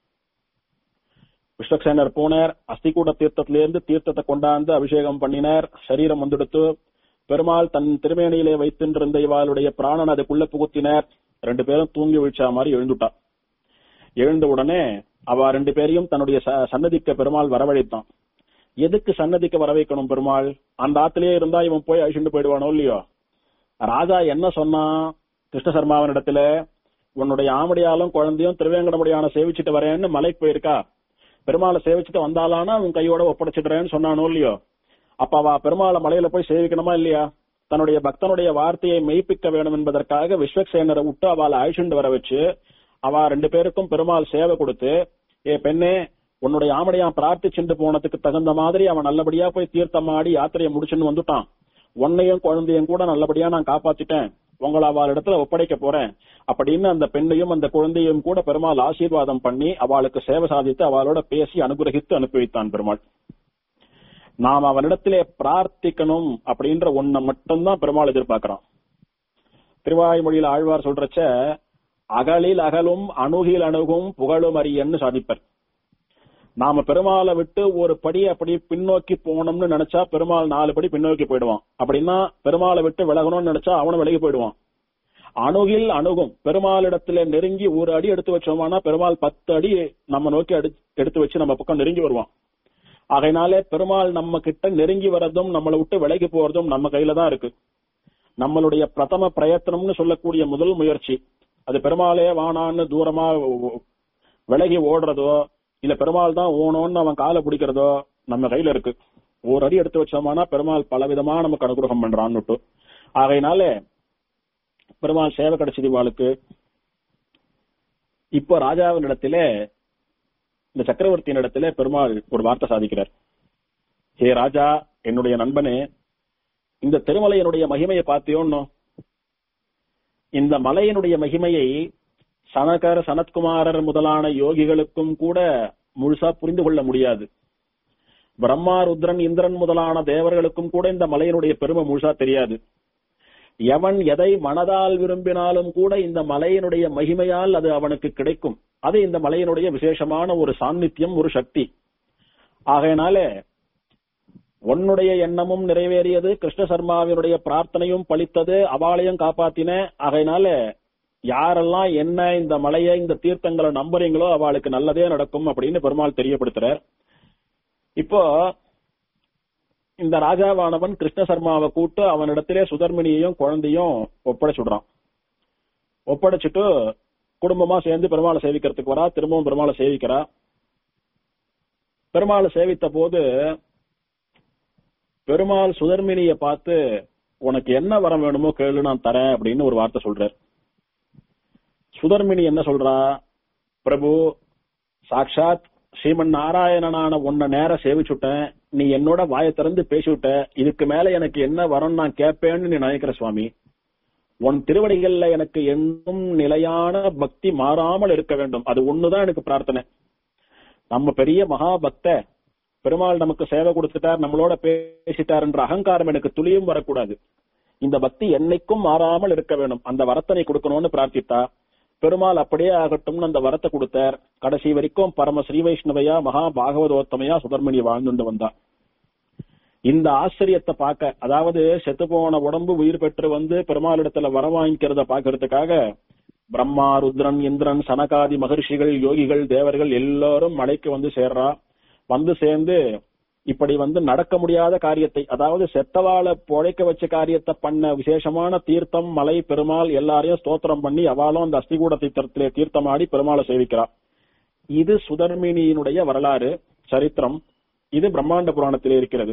விஸ்வக்சேனர் போனார் அஸ்திகூட தீர்த்தத்திலிருந்து தீர்த்தத்தை கொண்டாந்து அபிஷேகம் பண்ணினார் சரீரம் வந்துடுத்து பெருமாள் தன் திருமேனியிலே வைத்திருந்த இவாளுடைய பிராணன் அதுக்குள்ள புகுத்தினார் ரெண்டு பேரும் தூங்கி வீழ்ச்சா மாதிரி எழுந்துட்டா எழுந்த உடனே அவ ரெண்டு பேரையும் தன்னுடைய ச- சன்னதிக்க பெருமாள் வரவழைத்தான் எதுக்கு சன்னதிக்க வர வைக்கணும் பெருமாள் அந்த ஆத்திலேயே இருந்தா இவன் போய் அழிச்சுட்டு போயிடுவானோ இல்லையோ ராஜா என்ன சொன்னான் கிருஷ்ண சர்மாவன் இடத்துல உன்னுடைய ஆமடியாலும் குழந்தையும் திருவேங்கடமுடியான சேவிச்சுட்டு வரேன்னு மலைக்கு போயிருக்கா பெருமாளை சேவிச்சுட்டு வந்தாலானா உன் கையோட ஒப்படைச்சிடுறேன்னு சொன்னானோ இல்லையோ அப்ப அவ பெருமாளை மலையில போய் சேவிக்கணுமா இல்லையா தன்னுடைய பக்தனுடைய வார்த்தையை மெய்ப்பிக்க வேணும் என்பதற்காக விஸ்வக்சேனரை விட்டு அவளை அழிச்சுண்டு வர வச்சு அவ ரெண்டு பேருக்கும் பெருமாள் சேவை கொடுத்து ஏ பெண்ணே உன்னுடைய ஆமடையான் பிரார்த்திச்சுண்டு போனதுக்கு தகுந்த மாதிரி அவன் நல்லபடியா போய் தீர்த்தமாடி யாத்திரையை முடிச்சுன்னு வந்துட்டான் உன்னையும் குழந்தையும் கூட நல்லபடியா நான் காப்பாத்திட்டேன் உங்களை அவள் இடத்துல ஒப்படைக்க போறேன் அப்படின்னு அந்த பெண்ணையும் அந்த குழந்தையும் கூட பெருமாள் ஆசீர்வாதம் பண்ணி அவளுக்கு சேவை சாதித்து அவளோட பேசி அனுகிரகித்து அனுப்பி வைத்தான் பெருமாள் நாம் அவனிடத்திலே பிரார்த்திக்கணும் அப்படின்ற ஒன்ன மட்டும்தான் பெருமாள் எதிர்பார்க்கிறான் திருவாய்மொழியில ஆழ்வார் சொல்றச்ச அகலில் அகலும் அணுகில் அணுகும் புகழும் அறியன்னு சாதிப்பர் நாம பெருமாளை விட்டு ஒரு படி அப்படி பின்னோக்கி போனோம்னு நினைச்சா பெருமாள் நாலு படி பின்னோக்கி போயிடுவான் அப்படின்னா பெருமாளை விட்டு விலகணும்னு நினைச்சா அவனும் விலகி போயிடுவான் அணுகில் அணுகும் பெருமாளிடத்துல நெருங்கி ஒரு அடி எடுத்து வச்சோமானா பெருமாள் பத்து அடி நம்ம நோக்கி அடி- எடுத்து வச்சு நம்ம பக்கம் நெருங்கி வருவான் ஆகையினாலே பெருமாள் நம்ம கிட்ட நெருங்கி வர்றதும் நம்மளை விட்டு விலகி போறதும் நம்ம கையில தான் இருக்கு நம்மளுடைய பிரதம பிரயத்தனம்னு சொல்லக்கூடிய முதல் முயற்சி அது பெருமாளே வானான்னு தூரமா விலகி ஓடுறதோ இல்ல பெருமாள் தான் ஓணும்னு அவன் காலை பிடிக்கிறதோ நம்ம கையில இருக்கு ஒரு அடி எடுத்து வச்சோம்னா பெருமாள் பலவிதமா நமக்கு அனுகிரகம் பண்றான்னுட்டு ஆகையினால பெருமாள் சேவை கிடைச்சது இவாளுக்கு இப்போ ராஜாவின் இடத்துல இந்த சக்கரவர்த்தியின் இடத்துல பெருமாள் ஒரு வார்த்தை சாதிக்கிறார் ஹே ராஜா என்னுடைய நண்பனே இந்த திருமலையினுடைய மகிமையை பார்த்தியோன்னு இந்த மலையினுடைய மகிமையை சனகர் சனத்குமாரர் முதலான யோகிகளுக்கும் கூட முழுசா புரிந்து கொள்ள முடியாது பிரம்மா ருத்ரன் இந்திரன் முதலான தேவர்களுக்கும் கூட இந்த மலையினுடைய பெருமை முழுசா தெரியாது எவன் எதை மனதால் விரும்பினாலும் கூட இந்த மலையினுடைய மகிமையால் அது அவனுக்கு கிடைக்கும் அது இந்த மலையினுடைய விசேஷமான ஒரு சாநித்தியம் ஒரு சக்தி ஆகையினால உன்னுடைய எண்ணமும் நிறைவேறியது கிருஷ்ண சர்மாவினுடைய பிரார்த்தனையும் பலித்தது அவாளையும் காப்பாத்தின ஆகையினால யாரெல்லாம் என்ன இந்த மலையை இந்த தீர்த்தங்களை நம்புறீங்களோ அவளுக்கு நல்லதே நடக்கும் அப்படின்னு பெருமாள் தெரியப்படுத்துறார் இப்போ இந்த ராஜாவானவன் கிருஷ்ண சர்மாவை கூட்டு அவனிடத்திலே சுதர்மினியையும் குழந்தையும் ஒப்படைச்சுடுறான் ஒப்படைச்சிட்டு குடும்பமா சேர்ந்து பெருமாளை சேவிக்கிறதுக்கு வரா திரும்பவும் பெருமாளை சேவிக்கிறா பெருமாளை சேவித்த போது பெருமாள் சுதர்மினிய பார்த்து உனக்கு என்ன வரம் வேணுமோ கேளு நான் தரேன் அப்படின்னு ஒரு வார்த்தை சொல்றார் சுதர்மினி என்ன சொல்றா பிரபு சாக்ஷாத் ஸ்ரீமன் நாராயணனான உன்னை நேர சேவிச்சுட்டேன் நீ என்னோட வாயை திறந்து பேசிவிட்ட இதுக்கு மேல எனக்கு என்ன வரம் நான் கேட்பேன்னு நீ நினைக்கிற சுவாமி உன் திருவடிகள்ல எனக்கு என்னும் நிலையான பக்தி மாறாமல் இருக்க வேண்டும் அது ஒண்ணுதான் எனக்கு பிரார்த்தனை நம்ம பெரிய மகா பக்த பெருமாள் நமக்கு சேவை கொடுத்துட்டார் நம்மளோட பேசிட்டார் என்ற அகங்காரம் எனக்கு துளியும் வரக்கூடாது இந்த பக்தி என்னைக்கும் மாறாமல் இருக்க வேண்டும் அந்த வரத்தனை கொடுக்கணும்னு பிரார்த்தித்தா பெருமாள் அப்படியே ஆகட்டும்னு அந்த வரத்தை கொடுத்தார் கடைசி வரைக்கும் பரம ஸ்ரீ வைஷ்ணவையா மகா பாகவதோத்தமையா சுதர்மணி வாழ்ந்துட்டு வந்தா இந்த ஆச்சரியத்தை பார்க்க அதாவது செத்து போன உடம்பு உயிர் பெற்று வந்து பெருமாளிடத்துல வர வாங்கிக்கிறத பாக்குறதுக்காக பிரம்மா ருத்ரன் இந்திரன் சனகாதி மகர்ஷிகள் யோகிகள் தேவர்கள் எல்லாரும் மலைக்கு வந்து சேர்றா வந்து சேர்ந்து இப்படி வந்து நடக்க முடியாத காரியத்தை அதாவது செத்தவாளை பொழைக்க வச்ச காரியத்தை பண்ண விசேஷமான தீர்த்தம் மலை பெருமாள் எல்லாரையும் ஸ்தோத்திரம் பண்ணி அவளும் அந்த அஸ்திகூட தீர்த்தத்திலே தீர்த்தமாடி பெருமாளை சேவிக்கிறா இது சுதர்மினியினுடைய வரலாறு சரித்திரம் இது பிரம்மாண்ட புராணத்திலே இருக்கிறது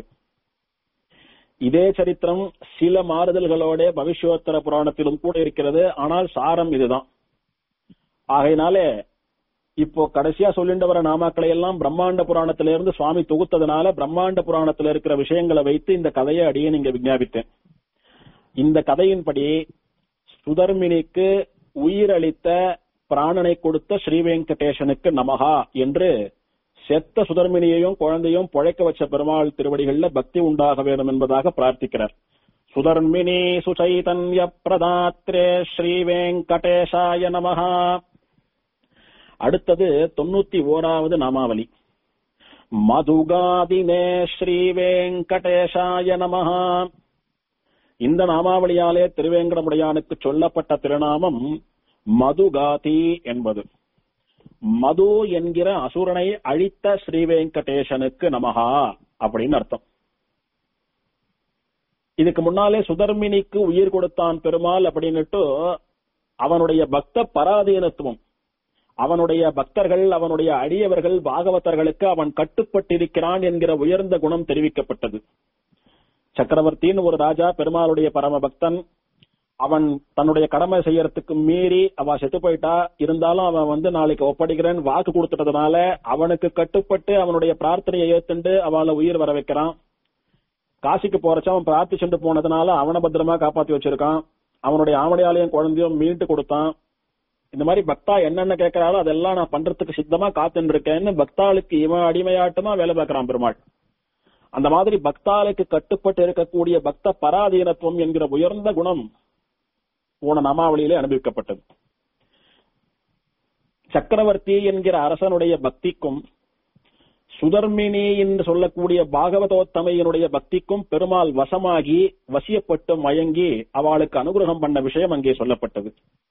இதே சரித்திரம் சில மாறுதல்களோட பவிஷ்யோத்தர புராணத்திலும் கூட இருக்கிறது ஆனால் சாரம் இதுதான் ஆகையினாலே இப்போ கடைசியா சொல்லிட்டு வர நாமாக்களை எல்லாம் பிரம்மாண்ட புராணத்தில இருந்து சுவாமி தொகுத்ததுனால பிரம்மாண்ட புராணத்துல இருக்கிற விஷயங்களை வைத்து இந்த கதையை அடியே நீங்க விஞ்ஞாபித்தேன் இந்த கதையின்படி சுதர்மினிக்கு உயிரளித்த பிராணனை கொடுத்த ஸ்ரீ வெங்கடேசனுக்கு நமகா என்று செத்த சுதர்மினியையும் குழந்தையும் பொழைக்க வச்ச பெருமாள் திருவடிகள்ல பக்தி உண்டாக வேண்டும் என்பதாக பிரார்த்திக்கிறார் சுதர்மினி சுச்சைதன்ய பிரதாத்ரே ஸ்ரீ வெங்கடேசாய நமஹா அடுத்தது தொண்ணூத்தி ஓராவது நாமாவளி மதுகாதினே ஸ்ரீ வெங்கடேசாய நமஹா இந்த நாமாவளியாலே திருவேங்கடமுடையானுக்கு சொல்லப்பட்ட திருநாமம் மதுகாதி என்பது மது என்கிற அசுரனை அழித்த ஸ்ரீ வெங்கடேசனுக்கு நமஹா அப்படின்னு அர்த்தம் இதுக்கு முன்னாலே சுதர்மினிக்கு உயிர் கொடுத்தான் பெருமாள் அப்படின்னுட்டு அவனுடைய பக்த பராதீனத்துவம் அவனுடைய பக்தர்கள் அவனுடைய அடியவர்கள் பாகவதர்களுக்கு அவன் கட்டுப்பட்டிருக்கிறான் என்கிற உயர்ந்த குணம் தெரிவிக்கப்பட்டது சக்கரவர்த்தின்னு ஒரு ராஜா பெருமாளுடைய பரம பக்தன் அவன் தன்னுடைய கடமை செய்யறதுக்கு மீறி அவ செத்து போயிட்டா இருந்தாலும் அவன் வந்து நாளைக்கு ஒப்படைக்கிறேன் வாக்கு கொடுத்துட்டதுனால அவனுக்கு கட்டுப்பட்டு அவனுடைய பிரார்த்தனையை ஏத்துண்டு அவளை உயிர் வர வைக்கிறான் காசிக்கு போறச்ச அவன் பிரார்த்திச்சுட்டு போனதுனால அவனை பத்திரமா காப்பாத்தி வச்சிருக்கான் அவனுடைய ஆமடையாலையும் குழந்தையும் மீட்டு கொடுத்தான் இந்த மாதிரி பக்தா என்னென்ன கேட்கிறாரோ அதெல்லாம் நான் பண்றதுக்கு சித்தமா காத்துட்டு இருக்கேன்னு பக்தாளுக்கு இவன் அடிமையாட்டமா வேலை பார்க்கறான் பெருமாள் அந்த மாதிரி பக்தாளுக்கு கட்டுப்பட்டு இருக்கக்கூடிய பக்த பராதீனத்துவம் என்கிற உயர்ந்த குணம் போன நாமாவளியிலே அனுபவிக்கப்பட்டது சக்கரவர்த்தி என்கிற அரசனுடைய பக்திக்கும் சுதர்மினி என்று சொல்லக்கூடிய பாகவதோத்தமையினுடைய பக்திக்கும் பெருமாள் வசமாகி வசியப்பட்டு மயங்கி அவளுக்கு அனுகிரகம் பண்ண விஷயம் அங்கே சொல்லப்பட்டது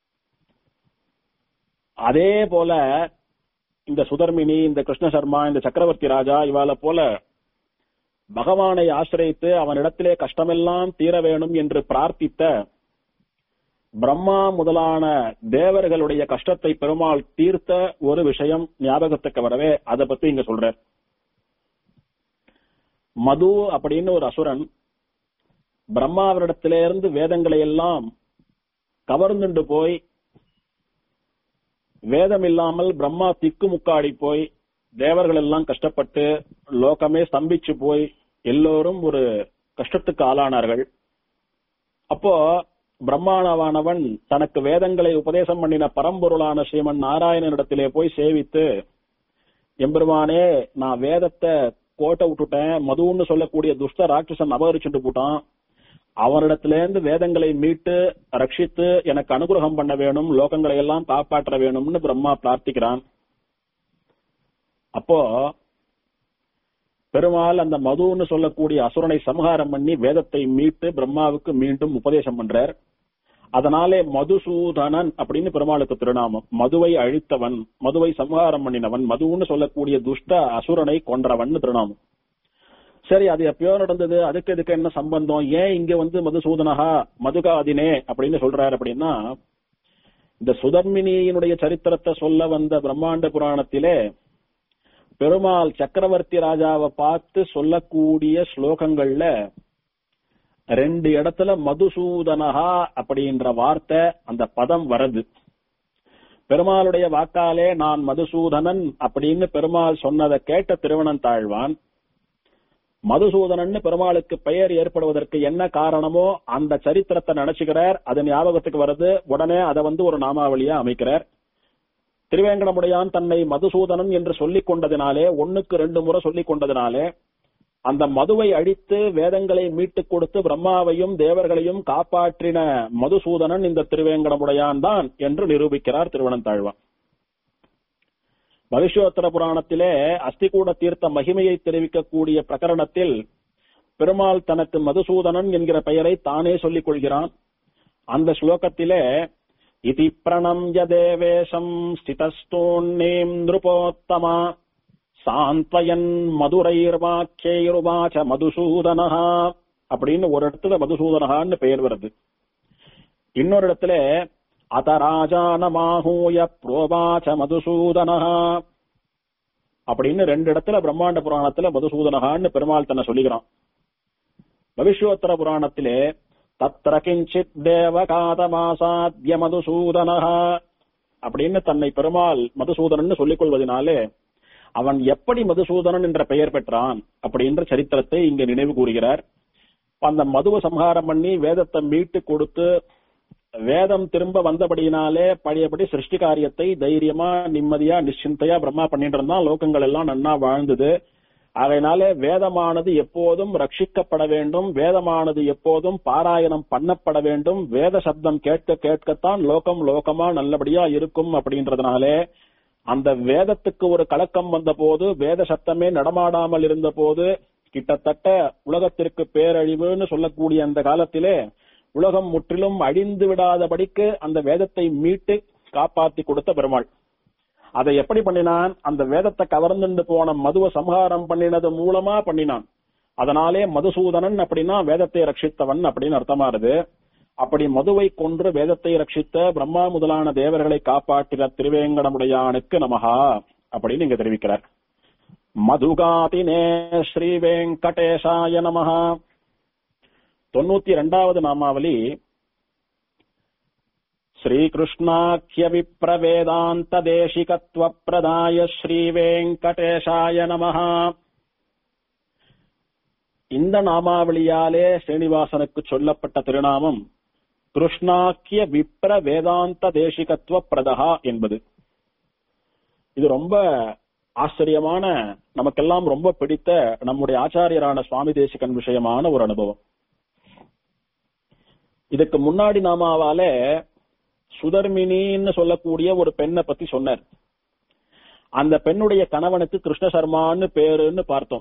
அதே போல இந்த சுதர்மினி இந்த கிருஷ்ண சர்மா இந்த சக்கரவர்த்தி ராஜா இவாளை போல பகவானை ஆசிரியத்து அவனிடத்திலே கஷ்டமெல்லாம் தீர வேணும் என்று பிரார்த்தித்த பிரம்மா முதலான தேவர்களுடைய கஷ்டத்தை பெருமாள் தீர்த்த ஒரு விஷயம் ஞாபகத்துக்கு வரவே அதை பத்தி இங்க சொல்ற மது அப்படின்னு ஒரு அசுரன் பிரம்மாவரிடத்திலிருந்து வேதங்களை எல்லாம் கவர்ந்துண்டு போய் வேதம் இல்லாமல் பிரம்மா திக்கு முக்காடி போய் தேவர்கள் எல்லாம் கஷ்டப்பட்டு லோகமே ஸ்தம்பிச்சு போய் எல்லோரும் ஒரு கஷ்டத்துக்கு ஆளானார்கள் அப்போ பிரம்மாணவானவன் தனக்கு வேதங்களை உபதேசம் பண்ணின பரம்பொருளான ஸ்ரீமன் நாராயணனிடத்திலே போய் சேவித்து எம்பெருமானே நான் வேதத்தை கோட்டை விட்டுட்டேன் மதுன்னு சொல்லக்கூடிய துஷ்ட ராட்சசன் அபகரிச்சுட்டு போட்டான் அவனிடத்திலேருந்து வேதங்களை மீட்டு ரட்சித்து எனக்கு அனுகிரகம் பண்ண வேணும் லோகங்களை எல்லாம் காப்பாற்ற வேணும்னு பிரம்மா பிரார்த்திக்கிறான் அப்போ பெருமாள் அந்த மதுன்னு சொல்லக்கூடிய அசுரனை சம்ஹாரம் பண்ணி வேதத்தை மீட்டு பிரம்மாவுக்கு மீண்டும் உபதேசம் பண்றார் அதனாலே மதுசூதனன் அப்படின்னு பெருமாளுக்கு திருநாமம் மதுவை அழித்தவன் மதுவை சம்ஹாரம் பண்ணினவன் மதுன்னு சொல்லக்கூடிய துஷ்ட அசுரனை கொன்றவன் திருநாமம் சரி அது எப்பயோ நடந்தது அதுக்கு இதுக்கு என்ன சம்பந்தம் ஏன் இங்க வந்து மதுசூதனகா மதுகாதினே அப்படின்னு சொல்றாரு அப்படின்னா இந்த சுதர்மினியினுடைய சரித்திரத்தை சொல்ல வந்த பிரம்மாண்ட புராணத்திலே பெருமாள் சக்கரவர்த்தி ராஜாவை பார்த்து சொல்லக்கூடிய ஸ்லோகங்கள்ல ரெண்டு இடத்துல மதுசூதனகா அப்படின்ற வார்த்தை அந்த பதம் வருது பெருமாளுடைய வாக்காலே நான் மதுசூதனன் அப்படின்னு பெருமாள் சொன்னதை கேட்ட திருவணன் தாழ்வான் மதுசூதனன் பெருமாளுக்கு பெயர் ஏற்படுவதற்கு என்ன காரணமோ அந்த சரித்திரத்தை நினைச்சுக்கிறார் அது ஞாபகத்துக்கு வருது உடனே அதை வந்து ஒரு நாமாவளியா அமைக்கிறார் திருவேங்கடமுடையான் தன்னை மதுசூதனன் என்று சொல்லிக் கொண்டதினாலே ஒண்ணுக்கு ரெண்டு முறை சொல்லிக் கொண்டதினாலே அந்த மதுவை அழித்து வேதங்களை மீட்டுக் கொடுத்து பிரம்மாவையும் தேவர்களையும் காப்பாற்றின மதுசூதனன் இந்த திருவேங்கடமுடையான் தான் என்று நிரூபிக்கிறார் திருவனந்தாழ்வான் பவிஷ்யோத்தர புராணத்திலே அஸ்திகூட தீர்த்த மகிமையை தெரிவிக்கக்கூடிய பிரகரணத்தில் பெருமாள் தனக்கு மதுசூதனன் என்கிற பெயரை தானே சொல்லிக் கொள்கிறான் அந்த ஸ்லோகத்திலே இதி பிரணம்ய தேவேஷம் ஸ்திதஸ்தோன்னீம் நிருபோத்தமா சாந்த்வயன் மதுரைர்வாக்கியருவாச்ச மதுசூதனஹா அப்படின்னு ஒரு இடத்துல மதுசூதனகான்னு பெயர் வருது இன்னொரு இடத்துல அத ராஜானமாகூய புரோவாச்ச மதுசூதனஹா அப்படின்னு ரெண்டு இடத்துல பிரம்மாண்ட புராணத்துல மதுசூதனகான்னு பெருமாள் தன்னை சொல்லிக்கிறான் பவிஷ்யோத்தர புராணத்திலே தத்திர கிஞ்சித் தேவகாதமாசாத்திய மதுசூதனஹா அப்படின்னு தன்னை பெருமாள் மதுசூதனன் சொல்லிக் கொள்வதனாலே அவன் எப்படி மதுசூதனன் என்ற பெயர் பெற்றான் அப்படின்ற சரித்திரத்தை இங்க நினைவு கூறுகிறார் அந்த மதுவை சம்ஹாரம் பண்ணி வேதத்தை மீட்டு கொடுத்து வேதம் திரும்ப வந்தபடியினாலே பழையபடி சிருஷ்டி காரியத்தை தைரியமா நிம்மதியா நிশ্চিந்தையா பிரம்மா பண்ணிட்டு இருந்தான் லோகங்கள் எல்லாம் நன்னா வாழ்ந்தது அதனால வேதமானது எப்போதும் ரட்சிக்கப்பட வேண்டும் வேதமானது எப்போதும் பாராயணம் பண்ணப்பட வேண்டும் வேத சப்தம் கேட்க கேட்கத்தான் லோகம் லோகமா நல்லபடியா இருக்கும் அப்படின்றதுனாலே அந்த வேதத்துக்கு ஒரு கலக்கம் வந்த போது வேத சத்தமே நடமாடாமல் இருந்த போது கிட்டத்தட்ட உலகத்திற்கு பேரழிவுன்னு சொல்லக்கூடிய அந்த காலத்திலே உலகம் முற்றிலும் அழிந்து விடாதபடிக்கு அந்த வேதத்தை மீட்டு காப்பாத்தி கொடுத்த பெருமாள் அதை எப்படி பண்ணினான் அந்த வேதத்தை கவர்ந்துண்டு போன மதுவ சம்ஹாரம் பண்ணினது மூலமா பண்ணினான் அதனாலே மதுசூதனன் அப்படின்னா வேதத்தை ரட்சித்தவன் அப்படின்னு அர்த்தமாறுது அப்படி மதுவை கொன்று வேதத்தை ரட்சித்த பிரம்மா முதலான தேவர்களை காப்பாற்றின திருவேங்கடமுடையானுக்கு நமகா அப்படின்னு இங்க தெரிவிக்கிறார் மதுகாதினே ஸ்ரீ வெங்கடேஷாய நமஹா தொண்ணூத்தி இரண்டாவது நாமாவளி ஸ்ரீகிருஷ்ணாக்கிய விப்ரவேதாந்த தேசிகத்வ பிரதாய ஸ்ரீ வெங்கடேஷாய நமஹா இந்த நாமாவளியாலே ஸ்ரீனிவாசனுக்கு சொல்லப்பட்ட திருநாமம் கிருஷ்ணாக்கிய விப்ர வேதாந்த தேசிகத்துவ பிரதகா என்பது இது ரொம்ப ஆச்சரியமான நமக்கெல்லாம் ரொம்ப பிடித்த நம்முடைய ஆச்சாரியரான சுவாமி தேசிகன் விஷயமான ஒரு அனுபவம் இதுக்கு முன்னாடி நாமாவாலே சுதர்மினின்னு சொல்லக்கூடிய ஒரு பெண்ணை பத்தி சொன்னார் அந்த பெண்ணுடைய கணவனுக்கு கிருஷ்ண சர்மான்னு பேருன்னு பார்த்தோம்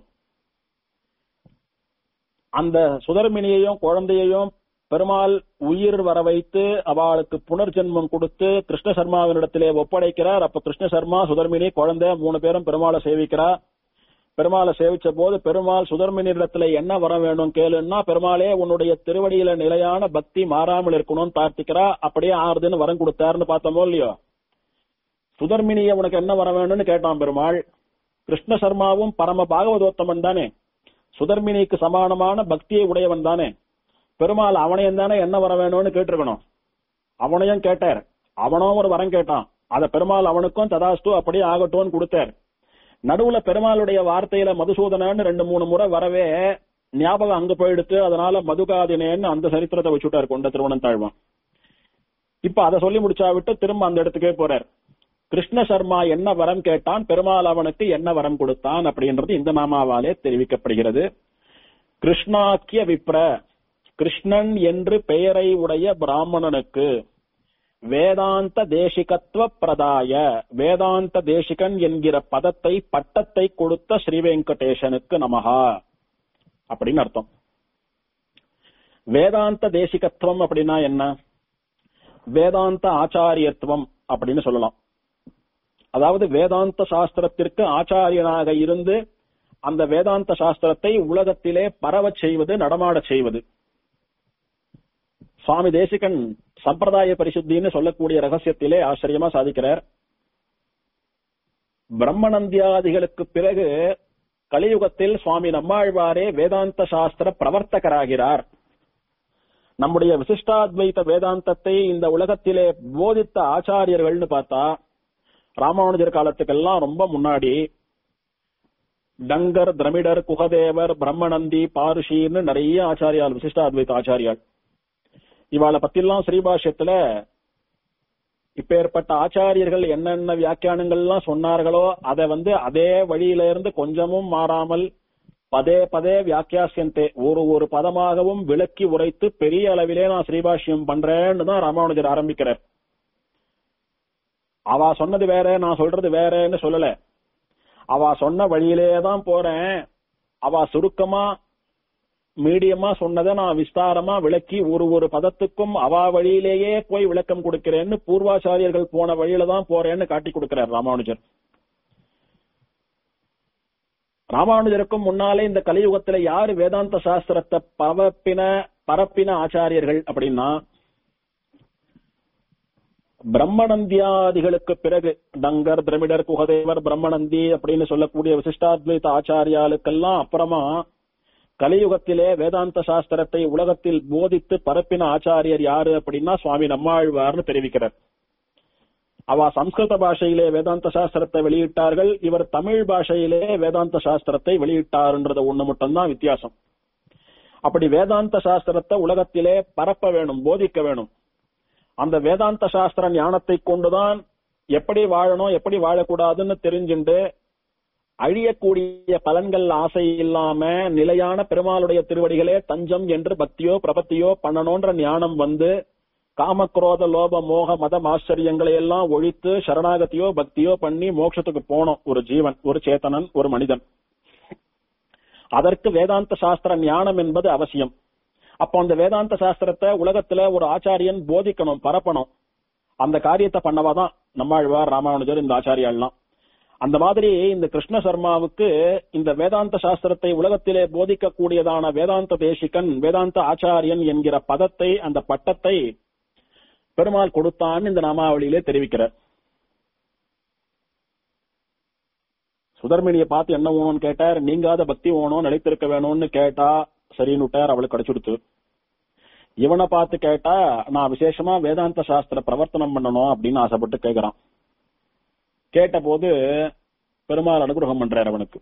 அந்த சுதர்மினியையும் குழந்தையையும் பெருமாள் உயிர் வர வைத்து அவளுக்கு புனர்ஜென்மம் கொடுத்து கிருஷ்ண சர்மாவினிடத்திலே ஒப்படைக்கிறார் அப்ப கிருஷ்ண சர்மா சுதர்மினி குழந்தை மூணு பேரும் பெருமாளை சேவிக்கிறார் பெருமாளை சேவிச்ச போது பெருமாள் சுதர்மினிடத்துல என்ன வர வேணும் கேளுன்னா பெருமாளே உன்னுடைய திருவடியில நிலையான பக்தி மாறாமல் இருக்கணும்னு பிரார்த்திக்கிறா அப்படியே ஆறுதுன்னு வரம் கொடுத்தாருன்னு பார்த்தோமோ இல்லையோ சுதர்மினிய உனக்கு என்ன வர வேணும்னு கேட்டான் பெருமாள் கிருஷ்ண சர்மாவும் பரம பாகவதோத்தமன் தானே சுதர்மினிக்கு சமானமான பக்தியை உடையவன் தானே பெருமாள் அவனையும் தானே என்ன வர வேணும்னு கேட்டிருக்கணும் அவனையும் கேட்டார் அவனும் ஒரு வரம் கேட்டான் அத பெருமாள் அவனுக்கும் ததாஸ்து அப்படியே ஆகட்டும்னு கொடுத்தார் நடுவுல பெருமாளுடைய வார்த்தையில மதுசூதனன்னு ரெண்டு மூணு முறை வரவே ஞாபகம் அங்க போயிடுத்து அதனால மதுகாதினேன்னு அந்த சரித்திரத்தை வச்சுட்டார் கொண்ட திருவண்ணம் தாழ்வான் இப்ப அதை சொல்லி முடிச்சா விட்டு திரும்ப அந்த இடத்துக்கே போறார் கிருஷ்ண சர்மா என்ன வரம் கேட்டான் பெருமாள் அவனுக்கு என்ன வரம் கொடுத்தான் அப்படின்றது இந்த நாமாவாலே தெரிவிக்கப்படுகிறது கிருஷ்ணாக்கிய விப்ர கிருஷ்ணன் என்று பெயரை உடைய பிராமணனுக்கு வேதாந்த தேசிகத்துவ பிரதாய வேதாந்த தேசிகன் என்கிற பதத்தை பட்டத்தை கொடுத்த ஸ்ரீ வெங்கடேசனுக்கு நமகா அப்படின்னு அர்த்தம் வேதாந்த தேசிகத்துவம் அப்படின்னா என்ன வேதாந்த ஆச்சாரியத்துவம் அப்படின்னு சொல்லலாம் அதாவது வேதாந்த சாஸ்திரத்திற்கு ஆச்சாரியனாக இருந்து அந்த வேதாந்த சாஸ்திரத்தை உலகத்திலே பரவச் செய்வது நடமாடச் செய்வது சுவாமி தேசிகன் சம்பிரதாய பரிசுத்தின்னு சொல்லக்கூடிய ரகசியத்திலே ஆச்சரியமா சாதிக்கிறார் பிரம்மநந்தியாதிகளுக்கு பிறகு கலியுகத்தில் சுவாமி நம்மாழ்வாரே வேதாந்த சாஸ்திர பிரவர்த்தகராகிறார் நம்முடைய விசிஷ்டாத்வைத வேதாந்தத்தை இந்த உலகத்திலே போதித்த ஆச்சாரியர்கள்னு பார்த்தா ராமானுஜர் காலத்துக்கெல்லாம் ரொம்ப முன்னாடி டங்கர் திரமிடர் குகதேவர் பிரம்மநந்தி பாருஷின்னு நிறைய ஆச்சாரியால் விசிஷ்டாத்வைத ஆச்சாரியால் இவாளை பத்திலாம் ஸ்ரீபாஷ்யத்துல இப்பேற்பட்ட ஆச்சாரியர்கள் என்னென்ன வியாக்கியானங்கள்லாம் சொன்னார்களோ அதை வந்து அதே வழியில இருந்து கொஞ்சமும் மாறாமல் பதே பதே வியாக்கியாசியந்தே ஒரு ஒரு பதமாகவும் விளக்கி உரைத்து பெரிய அளவிலே நான் ஸ்ரீபாஷ்யம் பண்றேன்னு தான் ராமானுஜர் ஆரம்பிக்கிறார் அவ சொன்னது வேற நான் சொல்றது வேறன்னு சொல்லல அவ சொன்ன வழியிலே தான் போறேன் அவ சுருக்கமா மீடியமா சொன்னதை நான் விஸ்தாரமா விளக்கி ஒரு ஒரு பதத்துக்கும் அவா வழியிலேயே போய் விளக்கம் கொடுக்கிறேன்னு பூர்வாச்சாரியர்கள் போன வழியில தான் போறேன்னு காட்டி கொடுக்கிறார் ராமானுஜர் ராமானுஜருக்கும் முன்னாலே இந்த கலியுகத்துல யாரு வேதாந்த சாஸ்திரத்தை பரப்பின பரப்பின ஆச்சாரியர்கள் அப்படின்னா பிரம்மநந்தியாதிகளுக்கு பிறகு டங்கர் திரமிடர் குகதேவர் பிரம்மநந்தி அப்படின்னு சொல்லக்கூடிய விசிஷ்டாத்வைத ஆச்சாரியாளுக்கெல்லாம் அப்புறமா கலியுகத்திலே வேதாந்த சாஸ்திரத்தை உலகத்தில் போதித்து பரப்பின ஆச்சாரியர் யாரு அப்படின்னா சுவாமி நம்மாழ்வார்னு தெரிவிக்கிறார் அவ சம்ஸ்கிருத பாஷையிலே வேதாந்த சாஸ்திரத்தை வெளியிட்டார்கள் இவர் தமிழ் பாஷையிலே வேதாந்த சாஸ்திரத்தை வெளியிட்டார்ன்றது ஒண்ணு மட்டும்தான் வித்தியாசம் அப்படி வேதாந்த சாஸ்திரத்தை உலகத்திலே பரப்ப வேணும் போதிக்க வேணும் அந்த வேதாந்த சாஸ்திர ஞானத்தை கொண்டுதான் எப்படி வாழணும் எப்படி வாழக்கூடாதுன்னு தெரிஞ்சுண்டு அழியக்கூடிய பலன்கள் ஆசை இல்லாம நிலையான பெருமாளுடைய திருவடிகளே தஞ்சம் என்று பக்தியோ பிரபத்தியோ பண்ணணும்ன்ற ஞானம் வந்து காமக்ரோத லோப மோக மதம் ஆச்சரியங்களை எல்லாம் ஒழித்து சரணாகத்தியோ பக்தியோ பண்ணி மோட்சத்துக்கு போனோம் ஒரு ஜீவன் ஒரு சேத்தனன் ஒரு மனிதன் அதற்கு வேதாந்த சாஸ்திர ஞானம் என்பது அவசியம் அப்போ அந்த வேதாந்த சாஸ்திரத்தை உலகத்துல ஒரு ஆச்சாரியன் போதிக்கணும் பரப்பணும் அந்த காரியத்தை பண்ணவாதான் நம்மாழ்வார் ராமானுஜர் இந்த ஆச்சாரியாள்லாம் அந்த மாதிரி இந்த கிருஷ்ண சர்மாவுக்கு இந்த வேதாந்த சாஸ்திரத்தை உலகத்திலே போதிக்க கூடியதான வேதாந்த தேசிகன் வேதாந்த ஆச்சாரியன் என்கிற பதத்தை அந்த பட்டத்தை பெருமாள் கொடுத்தான்னு இந்த நாமாவளியிலே தெரிவிக்கிறார் சுதர்மினியை பார்த்து என்ன வேணும்னு கேட்டார் நீங்காத பக்தி வேணும் நிலைத்திருக்க வேணும்னு கேட்டா சரின்னு விட்டார் அவளுக்கு கிடைச்சுடுத்து இவனை பார்த்து கேட்டா நான் விசேஷமா வேதாந்த சாஸ்திர பிரவர்த்தனம் பண்ணணும் அப்படின்னு ஆசைப்பட்டு கேட்கிறான் கேட்ட போது பெருமாள் அனுகிரகம் பண்றார் அவனுக்கு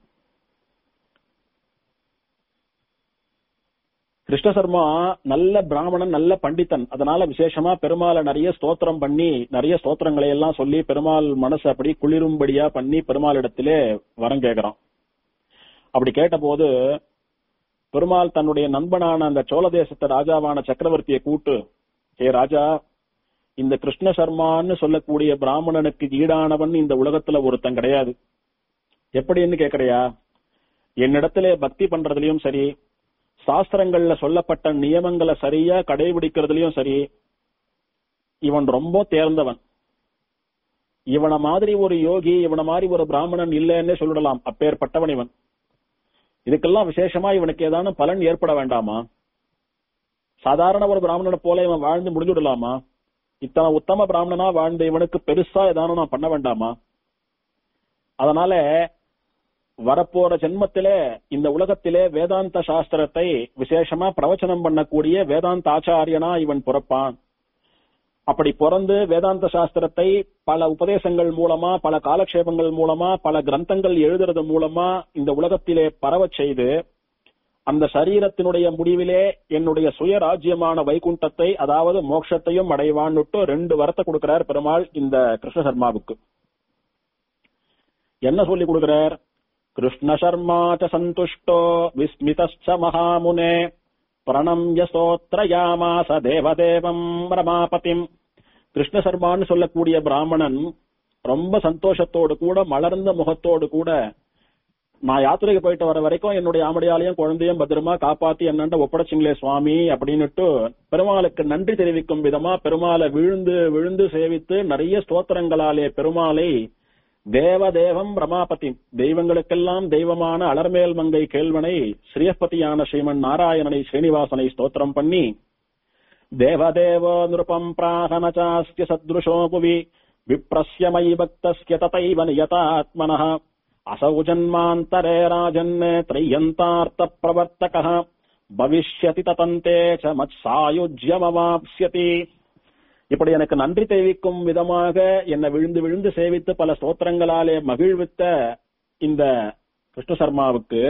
கிருஷ்ணசர்மா நல்ல பிராமணன் நல்ல பண்டிதன் அதனால விசேஷமா பெருமாளை நிறைய ஸ்தோத்திரம் பண்ணி நிறைய ஸ்தோத்திரங்களை எல்லாம் சொல்லி பெருமாள் மனசு அப்படி குளிரும்படியா பண்ணி பெருமாளிடத்திலே வரம் கேட்கிறான் அப்படி கேட்ட போது பெருமாள் தன்னுடைய நண்பனான அந்த சோழ தேசத்து ராஜாவான சக்கரவர்த்தியை கூட்டு ஹே ராஜா இந்த கிருஷ்ண சர்மான்னு சொல்லக்கூடிய பிராமணனுக்கு ஈடானவன் இந்த உலகத்துல ஒருத்தன் கிடையாது எப்படின்னு கேக்குறியா என்னிடத்திலே பக்தி பண்றதுலயும் சரி சாஸ்திரங்கள்ல சொல்லப்பட்ட நியமங்களை சரியா கடைபிடிக்கிறதுலயும் சரி இவன் ரொம்ப தேர்ந்தவன் இவன மாதிரி ஒரு யோகி இவன மாதிரி ஒரு பிராமணன் இல்லைன்னே சொல்லிடலாம் அப்பேற்பட்டவன் இவன் இதுக்கெல்லாம் விசேஷமா இவனுக்கு ஏதானும் பலன் ஏற்பட வேண்டாமா சாதாரண ஒரு பிராமணனை போல இவன் வாழ்ந்து முடிஞ்சுடலாமா இத்தனை உத்தம பிராமணனா வாழ்ந்த இவனுக்கு பெருசா ஏதானும் நான் பண்ண வேண்டாமா அதனால வரப்போற ஜென்மத்திலே இந்த உலகத்திலே வேதாந்த சாஸ்திரத்தை விசேஷமா பிரவச்சனம் பண்ணக்கூடிய வேதாந்த ஆச்சாரியனா இவன் பிறப்பான் அப்படி பிறந்து வேதாந்த சாஸ்திரத்தை பல உபதேசங்கள் மூலமா பல காலக்ஷேபங்கள் மூலமா பல கிரந்தங்கள் எழுதுறது மூலமா இந்த உலகத்திலே பரவச் செய்து அந்த சரீரத்தினுடைய முடிவிலே என்னுடைய சுயராஜ்யமான வைகுண்டத்தை அதாவது மோட்சத்தையும் அடைவான்னுட்டு ரெண்டு வரத்தை கொடுக்கிறார் பெருமாள் இந்த கிருஷ்ண சர்மாவுக்கு என்ன சொல்லி கொடுக்கிறார் கிருஷ்ண சர்மா ச சந்துஷ்டோ விஸ்மிதச்ச மகாமுனே பிரணம்ய சோத்ரயாமாச தேவதேவம் ரமாபதிம் கிருஷ்ண சர்மான்னு சொல்லக்கூடிய பிராமணன் ரொம்ப சந்தோஷத்தோடு கூட மலர்ந்த முகத்தோடு கூட நான் யாத்திரைக்கு போயிட்டு வர வரைக்கும் என்னுடைய ஆமடியாலையும் குழந்தையும் பத்திரமா காப்பாத்தி என்னண்ட ஒப்படைச்சிங்களே சுவாமி அப்படின்னுட்டு பெருமாளுக்கு நன்றி தெரிவிக்கும் விதமா பெருமாளை விழுந்து விழுந்து சேவித்து நிறைய ஸ்தோத்திரங்களாலே பெருமாளை தேவதேவம் ரமாபதி தெய்வங்களுக்கெல்லாம் தெய்வமான அலர்மேல் மங்கை கேள்வனை ஸ்ரீயப்பதியான ஸ்ரீமன் நாராயணனை ஸ்ரீனிவாசனை ஸ்தோத்திரம் பண்ணி தேவதேவோ நிருபம் பிராகனச்சாஸ்ய சத்ருஷோ புவி விப்ரஸ்ய மயி பக்தஸ்ய ததைவ நியதாத்மனः असौ जन्मान्तरे राजन् त्रय्यन्तार्थ प्रवर्तकः பவிஷ்யதி ததந்தே ச மத்சாயுஜ்யமவாப்ஸ்யதி இப்படி எனக்கு நன்றி தெரிவிக்கும் விதமாக என்னை விழுந்து விழுந்து சேவித்து பல ஸ்தோத்திரங்களாலே மகிழ்வித்த இந்த கிருஷ்ண சர்மாவுக்கு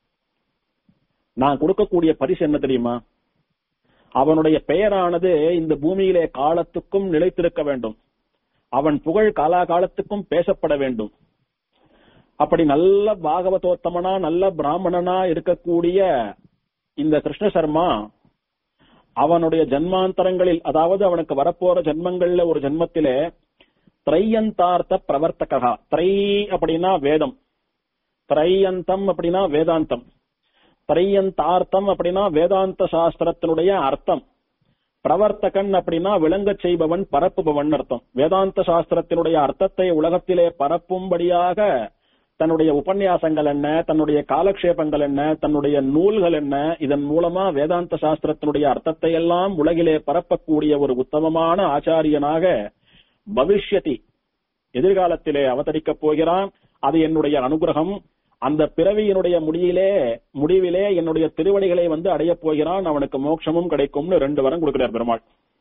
நான் கொடுக்கக்கூடிய பரிசு என்ன தெரியுமா அவனுடைய பெயரானது இந்த பூமியிலே காலத்துக்கும் நிலைத்திருக்க வேண்டும் அவன் புகழ் காலாகாலத்துக்கும் பேசப்பட வேண்டும் அப்படி நல்ல பாகவதோத்தமனா நல்ல பிராமணனா இருக்கக்கூடிய இந்த கிருஷ்ண சர்மா அவனுடைய ஜன்மாந்தரங்களில் அதாவது அவனுக்கு வரப்போற ஜன்மங்கள்ல ஒரு ஜன்மத்திலே திரையந்தார்த்த பிரவர்த்தகா திரை அப்படின்னா வேதம் திரையந்தம் அப்படின்னா வேதாந்தம் திரையந்தார்த்தம் அப்படின்னா வேதாந்த சாஸ்திரத்தினுடைய அர்த்தம் பிரவர்த்தகன் அப்படின்னா விளங்கச் செய்பவன் பரப்புபவன் அர்த்தம் வேதாந்த சாஸ்திரத்தினுடைய அர்த்தத்தை உலகத்திலே பரப்பும்படியாக தன்னுடைய உபன்யாசங்கள் என்ன தன்னுடைய காலக்ஷேபங்கள் என்ன தன்னுடைய நூல்கள் என்ன இதன் மூலமா வேதாந்த சாஸ்திரத்தினுடைய அர்த்தத்தை எல்லாம் உலகிலே பரப்பக்கூடிய ஒரு உத்தமமான ஆச்சாரியனாக பவிஷ்யதி எதிர்காலத்திலே அவதரிக்கப் போகிறான் அது என்னுடைய அனுகிரகம் அந்த பிறவியினுடைய முடியிலே முடிவிலே என்னுடைய திருவடிகளை வந்து அடையப் போகிறான் அவனுக்கு மோட்சமும் கிடைக்கும்னு ரெண்டு வரம் கொடுக்கிறார் பெருமாள்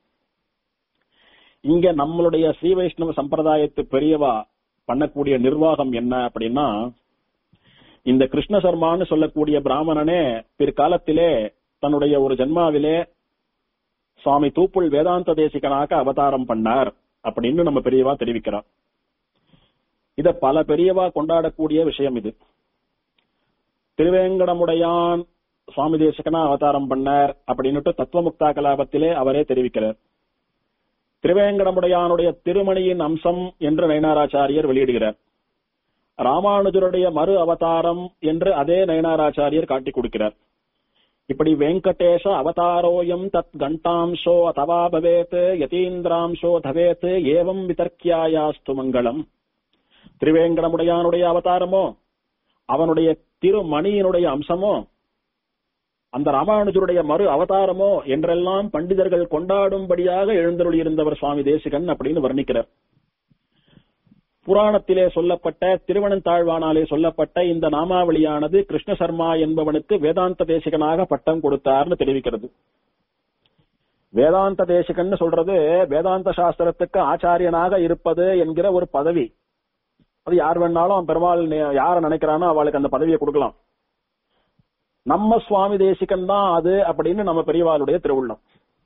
இங்க நம்மளுடைய ஸ்ரீ வைஷ்ணவ சம்பிரதாயத்து பெரியவா பண்ணக்கூடிய நிர்வாகம் என்ன அப்படின்னா இந்த கிருஷ்ண சர்மான்னு சொல்லக்கூடிய பிராமணனே பிற்காலத்திலே தன்னுடைய ஒரு ஜென்மாவிலே சுவாமி தூப்புள் வேதாந்த தேசிகனாக அவதாரம் பண்ணார் அப்படின்னு நம்ம பெரியவா தெரிவிக்கிறார் இத பல பெரியவா கொண்டாடக்கூடிய விஷயம் இது திருவேங்கடமுடையான் சுவாமி தேசிகனா அவதாரம் பண்ணார் அப்படின்னுட்டு தத்துவமுக்தா கலாபத்திலே அவரே தெரிவிக்கிறார் திருவேங்கடமுடையானுடைய திருமணியின் அம்சம் என்று நயனாராச்சாரியர் வெளியிடுகிறார் ராமானுஜருடைய மறு அவதாரம் என்று அதே நயனாராச்சாரியர் காட்டிக் கொடுக்கிறார் இப்படி வெங்கடேஷ அவதாரோயம் தத் கண்டாம்சோ அதவா பவேத் யதீந்திராம்சோ தவேத் ஏவம் விதர்க்கியாயாஸ்து மங்களம் திருவேங்கடமுடையானுடைய அவதாரமோ அவனுடைய திருமணியினுடைய அம்சமோ அந்த ராமானுஜருடைய மறு அவதாரமோ என்றெல்லாம் பண்டிதர்கள் கொண்டாடும்படியாக எழுந்தருளி இருந்தவர் சுவாமி தேசிகன் அப்படின்னு வர்ணிக்கிறார் புராணத்திலே சொல்லப்பட்ட திருவனந்தாழ்வானாலே சொல்லப்பட்ட இந்த நாமாவளியானது கிருஷ்ண சர்மா என்பவனுக்கு வேதாந்த தேசிகனாக பட்டம் கொடுத்தார்னு தெரிவிக்கிறது வேதாந்த தேசிகன் சொல்றது வேதாந்த சாஸ்திரத்துக்கு ஆச்சாரியனாக இருப்பது என்கிற ஒரு பதவி அது யார் வேணாலும் பெருமாள் யார நினைக்கிறானோ அவளுக்கு அந்த பதவியை கொடுக்கலாம் நம்ம சுவாமி தேசிகன் தான் அது அப்படின்னு நம்ம பெரியவாளுடைய திருவுள்ளம்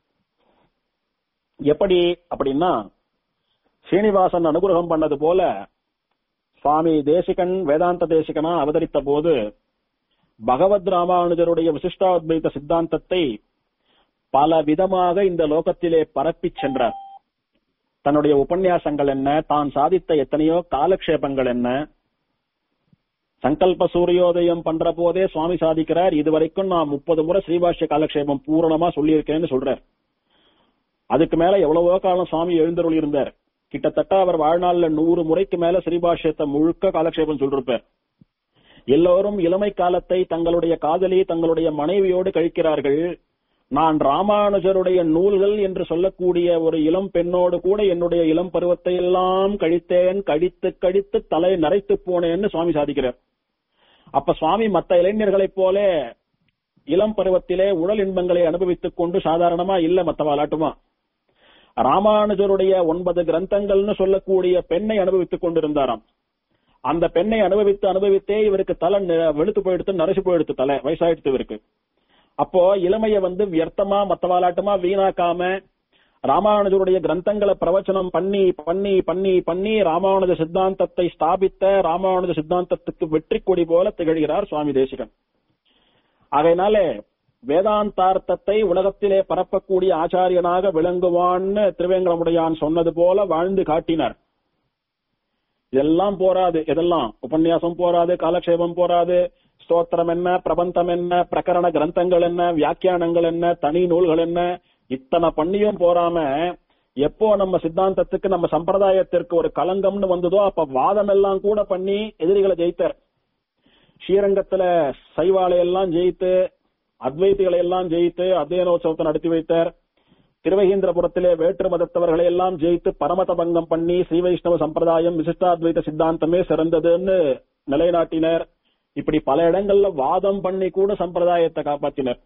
எப்படி அப்படின்னா ஸ்ரீனிவாசன் அனுகிரகம் பண்ணது போல சுவாமி தேசிகன் வேதாந்த தேசிகனா அவதரித்த போது பகவத் ராமானுஜருடைய விசிஷ்டாத்வைத சித்தாந்தத்தை பல விதமாக இந்த லோகத்திலே பரப்பிச் சென்றார் தன்னுடைய உபன்யாசங்கள் என்ன தான் சாதித்த எத்தனையோ காலக்ஷேபங்கள் என்ன சங்கல்ப சூரியோதயம் பண்ற போதே சுவாமி சாதிக்கிறார் இதுவரைக்கும் நான் முப்பது முறை ஸ்ரீபாஷ்ய காலக்ஷேபம் பூரணமா சொல்லியிருக்கேன்னு சொல்றார் அதுக்கு மேல எவ்வளவோ காலம் சுவாமி எழுந்தருள் இருந்தார் கிட்டத்தட்ட அவர் வாழ்நாள்ல நூறு முறைக்கு மேல ஸ்ரீபாஷ்யத்தை முழுக்க காலக்ஷேபம் சொல்லிருப்பார் எல்லோரும் இளமை காலத்தை தங்களுடைய காதலி தங்களுடைய மனைவியோடு கழிக்கிறார்கள் நான் ராமானுஜருடைய நூல்கள் என்று சொல்லக்கூடிய ஒரு இளம் பெண்ணோடு கூட என்னுடைய இளம் பருவத்தை எல்லாம் கழித்தேன் கழித்து கழித்து தலை நரைத்து போனேன்னு சுவாமி சாதிக்கிறார் அப்ப சுவாமி மத்த இளைஞர்களைப் போல இளம் பருவத்திலே உடல் இன்பங்களை அனுபவித்துக் கொண்டு சாதாரணமா இல்ல மத்தவாலாட்டுமா ராமானுஜருடைய ஒன்பது கிரந்தங்கள்னு சொல்லக்கூடிய பெண்ணை அனுபவித்துக் கொண்டிருந்தாராம் அந்த பெண்ணை அனுபவித்து அனுபவித்தே இவருக்கு தலை நெ- வெளுத்து போயிடுத்து நரசு போயிடுத்து தலை வயசாயிடுத்து இவருக்கு அப்போ இளமைய வந்து வியர்த்தமா மத்தவாலாட்டமா வீணாக்காம ராமானுஜருடைய கிரந்தங்களை பிரவச்சனம் பண்ணி பண்ணி பண்ணி பண்ணி ராமானுஜ சித்தாந்தத்தை ஸ்தாபித்த ராமானுஜ சித்தாந்தத்துக்கு வெற்றி கொடி போல திகழ்கிறார் சுவாமி தேசிகன் ஆகையினால வேதாந்தார்த்தத்தை உலகத்திலே பரப்பக்கூடிய ஆச்சாரியனாக விளங்குவான்னு திருவேங்கடமுடையான் சொன்னது போல வாழ்ந்து காட்டினார் இதெல்லாம் போராது எதெல்லாம் உபன்யாசம் போராது காலக்ஷேபம் போராது ஸ்தோத்திரம் என்ன பிரபந்தம் என்ன பிரகரண கிரந்தங்கள் என்ன வியாக்கியானங்கள் என்ன தனி நூல்கள் என்ன இத்தனை பண்ணியும் போராம எப்போ நம்ம சித்தாந்தத்துக்கு நம்ம சம்பிரதாயத்திற்கு ஒரு களங்கம்னு வந்ததோ அப்ப வாதம் எல்லாம் கூட பண்ணி எதிரிகளை ஜெயித்தார் ஸ்ரீரங்கத்துல சைவாலை எல்லாம் ஜெயித்து அத்வைதிகளை எல்லாம் ஜெயித்து அத்தியனோத்சவத்தை நடத்தி வைத்தார் திருவகீந்திரபுரத்திலே வேற்று மதத்தவர்களை எல்லாம் ஜெயித்து பரமத பங்கம் பண்ணி ஸ்ரீ வைஷ்ணவ சம்பிரதாயம் விசிஷ்டாத்வைத சித்தாந்தமே சிறந்ததுன்னு நிலைநாட்டினர் இப்படி பல இடங்கள்ல வாதம் பண்ணி கூட சம்பிரதாயத்தை காப்பாத்தினர்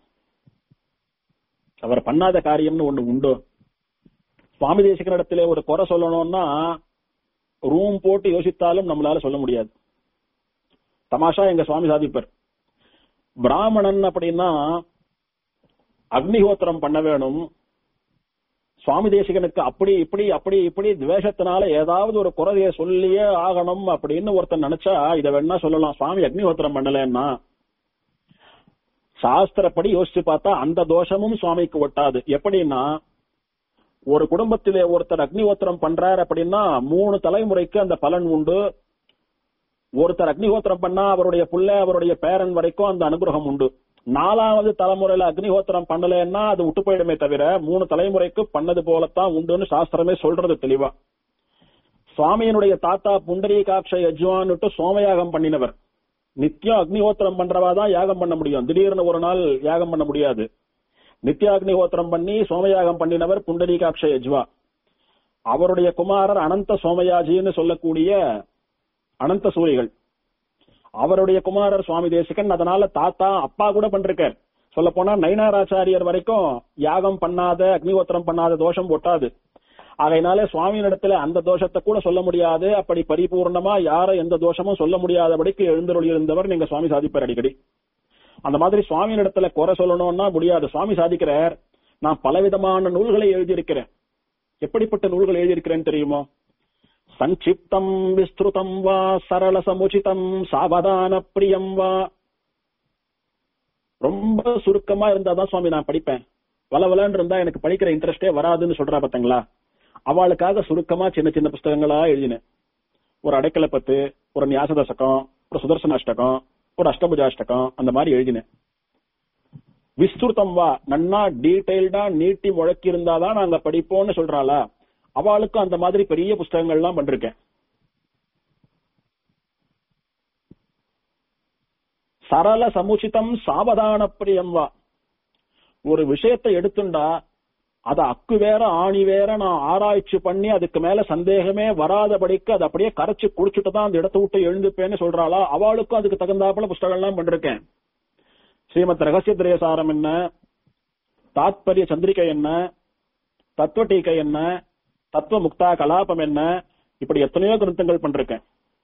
அவர் பண்ணாத காரியம்னு ஒண்ணு உண்டு சுவாமி தேசிகனிடத்திலே ஒரு குறை சொல்லணும்னா ரூம் போட்டு யோசித்தாலும் நம்மளால சொல்ல முடியாது தமாஷா எங்க சுவாமி சாதிப்பர் பிராமணன் அப்படின்னா அக்னிஹோத்திரம் பண்ண வேணும் சுவாமி தேசிகனுக்கு அப்படி இப்படி அப்படி இப்படி துவேஷத்தினால ஏதாவது ஒரு குறைய சொல்லியே ஆகணும் அப்படின்னு ஒருத்தன் நினைச்சா இதை வேணா சொல்லலாம் சுவாமி அக்னிஹோத்திரம் பண்ணலன்னா சாஸ்திரப்படி யோசிச்சு பார்த்தா அந்த தோஷமும் சுவாமிக்கு ஒட்டாது எப்படின்னா ஒரு குடும்பத்திலே ஒருத்தர் அக்னிஹோத்திரம் பண்றார் அப்படின்னா மூணு தலைமுறைக்கு அந்த பலன் உண்டு ஒருத்தர் அக்னிஹோத்திரம் பண்ணா அவருடைய புள்ள அவருடைய பேரன் வரைக்கும் அந்த அனுகிரகம் உண்டு நாலாவது தலைமுறையில அக்னிஹோத்திரம் பண்ணலன்னா அது விட்டு போயிடுமே தவிர மூணு தலைமுறைக்கு பண்ணது போலத்தான் உண்டுன்னு சாஸ்திரமே சொல்றது தெளிவா சுவாமியினுடைய தாத்தா புண்டரீகாட்ச யஜ்வான்னுட்டு சோமயாகம் பண்ணினவர் நித்தியம் அக்னிஹோத்திரம் பண்றவா தான் யாகம் பண்ண முடியும் திடீர்னு ஒரு நாள் யாகம் பண்ண முடியாது நித்திய அக்னிஹோத்திரம் பண்ணி சோமயாகம் பண்ணினவர் புண்டரீகாட்ச யஜ்வா அவருடைய குமாரர் அனந்த சோமயாஜின்னு சொல்லக்கூடிய அனந்த சூரிகள் அவருடைய குமாரர் சுவாமி தேசிகன் அதனால தாத்தா அப்பா கூட பண்றார் சொல்ல போனா நைனாராச்சாரியர் வரைக்கும் யாகம் பண்ணாத அக்னிஹோத்திரம் பண்ணாத தோஷம் ஒட்டாது ஆகையினாலே சுவாமியினிடத்துல அந்த தோஷத்தை கூட சொல்ல முடியாது அப்படி பரிபூர்ணமா யார எந்த தோஷமும் சொல்ல முடியாதபடிக்கு எழுந்தருள் இருந்தவர் நீங்க சுவாமி சாதிப்பார் அடிக்கடி அந்த மாதிரி சுவாமியினிடத்துல குறை சொல்லணும்னா முடியாது சுவாமி சாதிக்கிறார் நான் பலவிதமான நூல்களை எழுதியிருக்கிறேன் எப்படிப்பட்ட நூல்கள் எழுதியிருக்கிறேன்னு தெரியுமோ சங்கிப்தம் விஸ்திருதம் வா சரள சமுச்சிதம் சாவதான பிரியம் வா ரொம்ப சுருக்கமா இருந்தாதான் சுவாமி நான் படிப்பேன் வளவலன்னு இருந்தா எனக்கு படிக்கிற இன்ட்ரெஸ்டே வராதுன்னு சொல்றா பாத்தீங்களா அவளுக்காக சுருக்கமா சின்ன சின்ன புஸ்தகங்களா எழுதினேன் ஒரு அடைக்கல பத்து ஒரு நியாச தசகம் ஒரு சுதர்சன அஷ்டகம் ஒரு அஷ்டபுஜாஷ்டகம் அந்த மாதிரி எழுதினேன் விஸ்துருத்தம் வா நன்னா டீடைல்டா நீட்டி முழக்கி இருந்தாதான் நாங்க படிப்போம்னு சொல்றாளா அவளுக்கும் அந்த மாதிரி பெரிய புஸ்தகங்கள்லாம் பண்றேன் சரள சமுச்சிதம் சாவதான பிரியம் வா ஒரு விஷயத்தை எடுத்துண்டா அத அக்கு வேற ஆணி வேற நான் ஆராய்ச்சி பண்ணி அதுக்கு மேல சந்தேகமே வராதபடிக்கு அதை அப்படியே கரைச்சு குடிச்சுட்டு தான் அந்த இடத்த விட்டு எழுந்துப்பேன்னு சொல்றாளா அவளுக்கும் அதுக்கு தகுந்தாப்புல புஸ்தகம்லாம் பண்றேன் ஸ்ரீமத் ரகசிய திரேசாரம் என்ன தாத்பரிய சந்திரிகை என்ன தத்துவ டீக்கை என்ன தத்துவ முக்தா கலாபம் என்ன இப்படி எத்தனையோ கிரந்தங்கள் பண்றேன்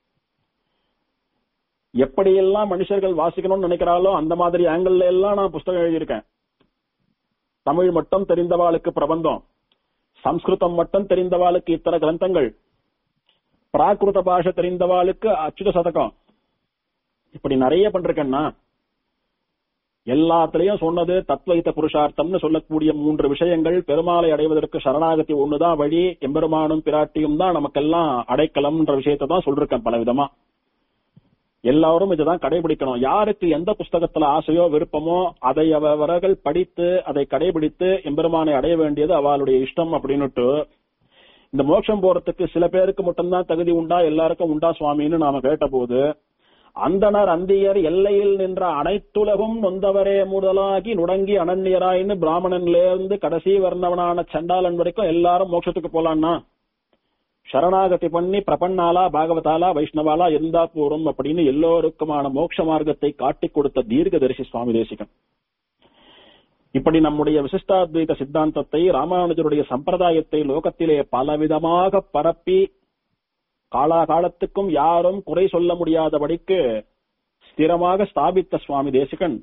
எப்படியெல்லாம் மனுஷர்கள் வாசிக்கணும்னு நினைக்கிறாளோ அந்த மாதிரி ஆங்கிள் எல்லாம் நான் புஸ்தகம் எழுதியிருக்கேன் தமிழ் மட்டும் தெரிந்தவாளுக்கு பிரபந்தம் சம்ஸ்கிருதம் மட்டும் தெரிந்தவாளுக்கு இத்தனை கிரந்தங்கள் பிராகிருத பாஷை தெரிந்தவாளுக்கு அச்சுத சதகம் இப்படி நிறைய பண்றேன்னா எல்லாத்திலையும் சொன்னது தத்வைத்த புருஷார்த்தம்னு சொல்லக்கூடிய மூன்று விஷயங்கள் பெருமாளை அடைவதற்கு சரணாகதி ஒண்ணுதான் வழி எம்பெருமானும் பிராட்டியும் தான் நமக்கெல்லாம் அடைக்கலம்ன்ற விஷயத்தை தான் சொல்லிருக்கேன் பல விதமா எல்லாரும் இதுதான் கடைபிடிக்கணும் யாருக்கு எந்த புஸ்தகத்துல ஆசையோ விருப்பமோ அதை அவர்கள் படித்து அதை கடைபிடித்து எம்பெருமானை அடைய வேண்டியது அவளுடைய இஷ்டம் அப்படின்னுட்டு இந்த மோட்சம் போறதுக்கு சில பேருக்கு மட்டும்தான் தகுதி உண்டா எல்லாருக்கும் உண்டா சுவாமின்னு நாம கேட்டபோது அந்தனர் அந்தியர் எல்லையில் நின்ற அனைத்துலகும் நொந்தவரே முதலாகி நுடங்கி அனன்யராயின்னு பிராமணன்ல இருந்து கடைசி வர்ணவனான சண்டாளன் வரைக்கும் எல்லாரும் மோட்சத்துக்கு போலான்னா சரணாகதி பண்ணி பிரபன்னாலா பாகவதாலா வைஷ்ணவாலா இருந்தா போறோம் அப்படின்னு எல்லோருக்குமான மோட்ச மார்க்கத்தை காட்டிக் கொடுத்த தீர்க்கதரிசி சுவாமி தேசிகன் இப்படி நம்முடைய விசிஷ்டாத்வைத சித்தாந்தத்தை ராமானுஜருடைய சம்பிரதாயத்தை லோகத்திலே பலவிதமாக பரப்பி காலாகாலத்துக்கும் யாரும் குறை சொல்ல முடியாதபடிக்கு ஸ்திரமாக ஸ்தாபித்த சுவாமி தேசிகன்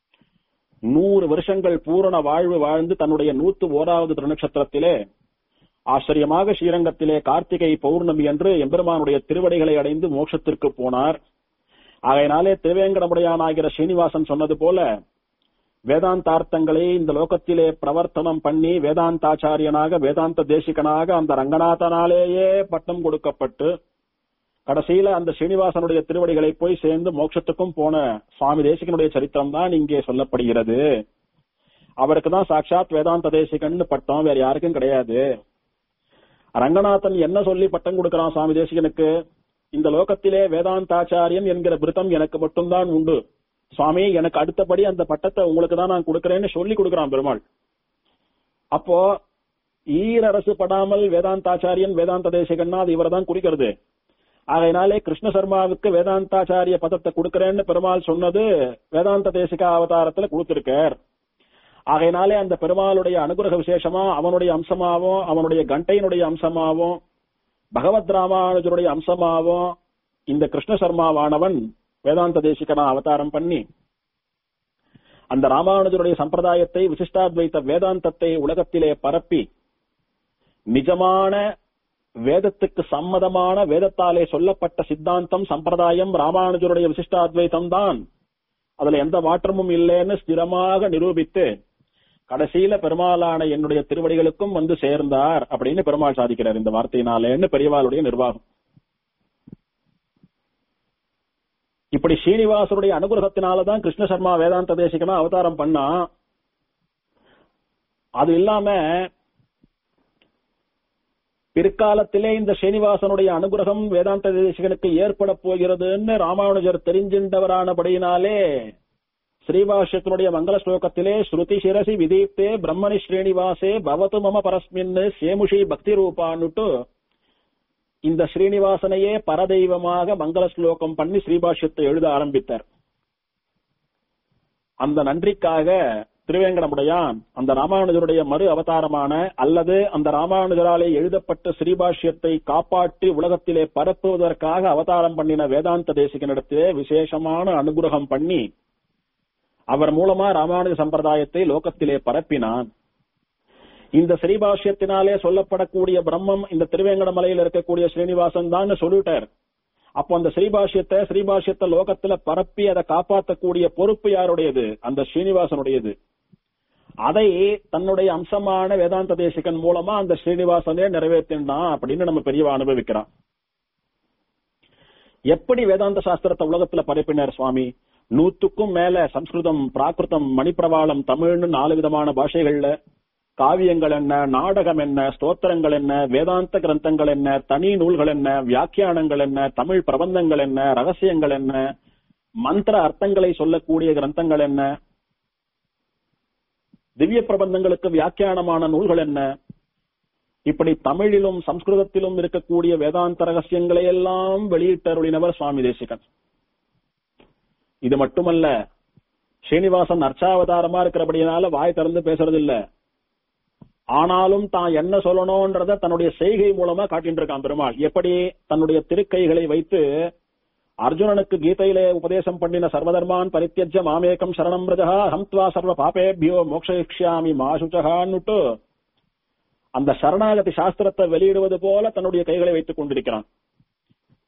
நூறு வருஷங்கள் பூரண வாழ்வு வாழ்ந்து தன்னுடைய நூத்து ஓராவது திருநட்சத்திரத்திலே ஆச்சரியமாக ஸ்ரீரங்கத்திலே கார்த்திகை பௌர்ணமி என்று எம்பெருமானுடைய திருவடிகளை அடைந்து மோட்சத்திற்கு போனார் ஆகையினாலே திருவேங்கடமுடையானாகிற ஸ்ரீனிவாசன் சொன்னது போல வேதாந்தார்த்தங்களை இந்த லோகத்திலே பிரவர்த்தனம் பண்ணி வேதாந்தாச்சாரியனாக வேதாந்த தேசிகனாக அந்த ரங்கநாதனாலேயே பட்டம் கொடுக்கப்பட்டு கடைசியில அந்த ஸ்ரீனிவாசனுடைய திருவடிகளை போய் சேர்ந்து மோட்சத்துக்கும் போன சுவாமி தேசிகனுடைய சரித்திரம் தான் இங்கே சொல்லப்படுகிறது அவருக்கு தான் சாட்சாத் வேதாந்த தேசிகன் பட்டம் வேற யாருக்கும் கிடையாது ரங்கநாதன் என்ன சொல்லி பட்டம் கொடுக்கிறான் சுவாமி தேசிகனுக்கு இந்த லோகத்திலே வேதாந்தாச்சாரியன் என்கிற பிருத்தம் எனக்கு மட்டும்தான் உண்டு சுவாமி எனக்கு அடுத்தபடி அந்த பட்டத்தை உங்களுக்கு தான் நான் கொடுக்கறேன்னு சொல்லி கொடுக்கிறான் பெருமாள் அப்போ ஈரரசு படாமல் வேதாந்தாச்சாரியன் வேதாந்த தேசிகன்னா அது இவரை தான் குறிக்கிறது ஆகையினாலே கிருஷ்ண சர்மாவுக்கு வேதாந்தாச்சாரிய பதத்தை கொடுக்கறேன்னு பெருமாள் சொன்னது வேதாந்த தேசிக அவதாரத்துல கொடுத்திருக்கார் ஆகையினாலே அந்த பெருமாளுடைய அனுகிரக விசேஷமா அவனுடைய அம்சமாவும் அவனுடைய கண்டையினுடைய அம்சமாவும் பகவத் ராமானுஜருடைய அம்சமாவும் இந்த கிருஷ்ண சர்மாவானவன் வேதாந்த தேசிகனா அவதாரம் பண்ணி அந்த ராமானுஜருடைய சம்பிரதாயத்தை விசிஷ்டாத்வைத்த வேதாந்தத்தை உலகத்திலே பரப்பி நிஜமான வேதத்துக்கு சம்மதமான வேதத்தாலே சொல்லப்பட்ட சித்தாந்தம் சம்பிரதாயம் ராமானுஜருடைய விசிஷ்டாத்வைத்தம் தான் அதுல எந்த மாற்றமும் இல்லைன்னு ஸ்திரமாக நிரூபித்து கடைசியில பெருமாளான என்னுடைய திருவடிகளுக்கும் வந்து சேர்ந்தார் அப்படின்னு பெருமாள் சாதிக்கிறார் இந்த வார்த்தையினாலேன்னு பெரியவாளுடைய நிர்வாகம் இப்படி ஸ்ரீனிவாசருடைய அனுகிரகத்தினாலதான் கிருஷ்ண சர்மா வேதாந்த தேசிகனா அவதாரம் பண்ணா அது இல்லாம பிற்காலத்திலே இந்த ஸ்ரீனிவாசனுடைய அனுகிரகம் வேதாந்த தேசிகனுக்கு ஏற்பட போகிறதுன்னு ராமானுஜர் தெரிஞ்சின்றவரானபடியினாலே ஸ்ரீபாஷ்யத்தினுடைய மங்கள ஸ்லோகத்திலே ஸ்ருதி சிரசி விதீப்தே பிரம்மணி ஸ்ரீனிவாசே பவத்து மம பரஸ்மின் சேமுஷி பக்தி ரூபான்னுட்டு இந்த ஸ்ரீனிவாசனையே பரதெய்வமாக மங்கள ஸ்லோகம் பண்ணி ஸ்ரீபாஷ்யத்தை எழுத ஆரம்பித்தார் அந்த நன்றிக்காக திருவேங்கடமுடையான் அந்த ராமானுஜருடைய மறு அவதாரமான அல்லது அந்த ராமானுஜராலே எழுதப்பட்ட ஸ்ரீபாஷ்யத்தை காப்பாற்றி உலகத்திலே பரப்புவதற்காக அவதாரம் பண்ணின வேதாந்த தேசிகனிடத்திலே விசேஷமான அனுகிரகம் பண்ணி அவர் மூலமா ராமானுஜ சம்பிரதாயத்தை லோகத்திலே பரப்பினான் இந்த ஸ்ரீபாஷ்யத்தினாலே சொல்லப்படக்கூடிய பிரம்மம் இந்த திருவேங்கடமலையில் இருக்கக்கூடிய ஸ்ரீனிவாசன் தான் சொல்லிட்டார் அப்போ அந்த ஸ்ரீபாஷ்யத்தை ஸ்ரீபாஷ்யத்தை லோகத்துல பரப்பி அதை காப்பாற்றக்கூடிய பொறுப்பு யாருடையது அந்த ஸ்ரீனிவாசனுடையது அதை தன்னுடைய அம்சமான வேதாந்த தேசிகன் மூலமா அந்த ஸ்ரீனிவாசனே நிறைவேற்றினான் அப்படின்னு நம்ம பெரியவா அனுபவிக்கிறான் எப்படி வேதாந்த சாஸ்திரத்தை உலகத்துல பரப்பினார் சுவாமி நூத்துக்கும் மேல சம்ஸ்கிருதம் பிராகிருதம் மணிப்பிரவாளம் தமிழ்னு நாலு விதமான பாஷைகள்ல காவியங்கள் என்ன நாடகம் என்ன ஸ்தோத்திரங்கள் என்ன வேதாந்த கிரந்தங்கள் என்ன தனி நூல்கள் என்ன வியாக்கியானங்கள் என்ன தமிழ் பிரபந்தங்கள் என்ன ரகசியங்கள் என்ன மந்திர அர்த்தங்களை சொல்லக்கூடிய கிரந்தங்கள் என்ன திவ்ய பிரபந்தங்களுக்கு வியாக்கியானமான நூல்கள் என்ன இப்படி தமிழிலும் சம்ஸ்கிருதத்திலும் இருக்கக்கூடிய வேதாந்த ரகசியங்களை எல்லாம் வெளியிட்டருளினவர் சுவாமி தேசிகன் இது மட்டுமல்ல ஸ்ரீனிவாசன் அர்ச்சாவதாரமா இருக்கிறபடினால வாய் திறந்து பேசுறது இல்ல ஆனாலும் தான் என்ன சொல்லணும்ன்றத தன்னுடைய செய்கை மூலமா காட்டிட்டு இருக்கான் பெருமாள் எப்படி தன்னுடைய திருக்கைகளை வைத்து அர்ஜுனனுக்கு கீதையிலே உபதேசம் பண்ணின சர்வதர்மான் பரித்தியஜ மாமேகம் சரணம் பிரஜா ஹம்த்வா சர்வ பாபேபியோ மோக்ஷயிக்ஷாமி மாசுச்சகான்னுட்டு அந்த சரணாகதி சாஸ்திரத்தை வெளியிடுவது போல தன்னுடைய கைகளை வைத்துக் கொண்டிருக்கிறான்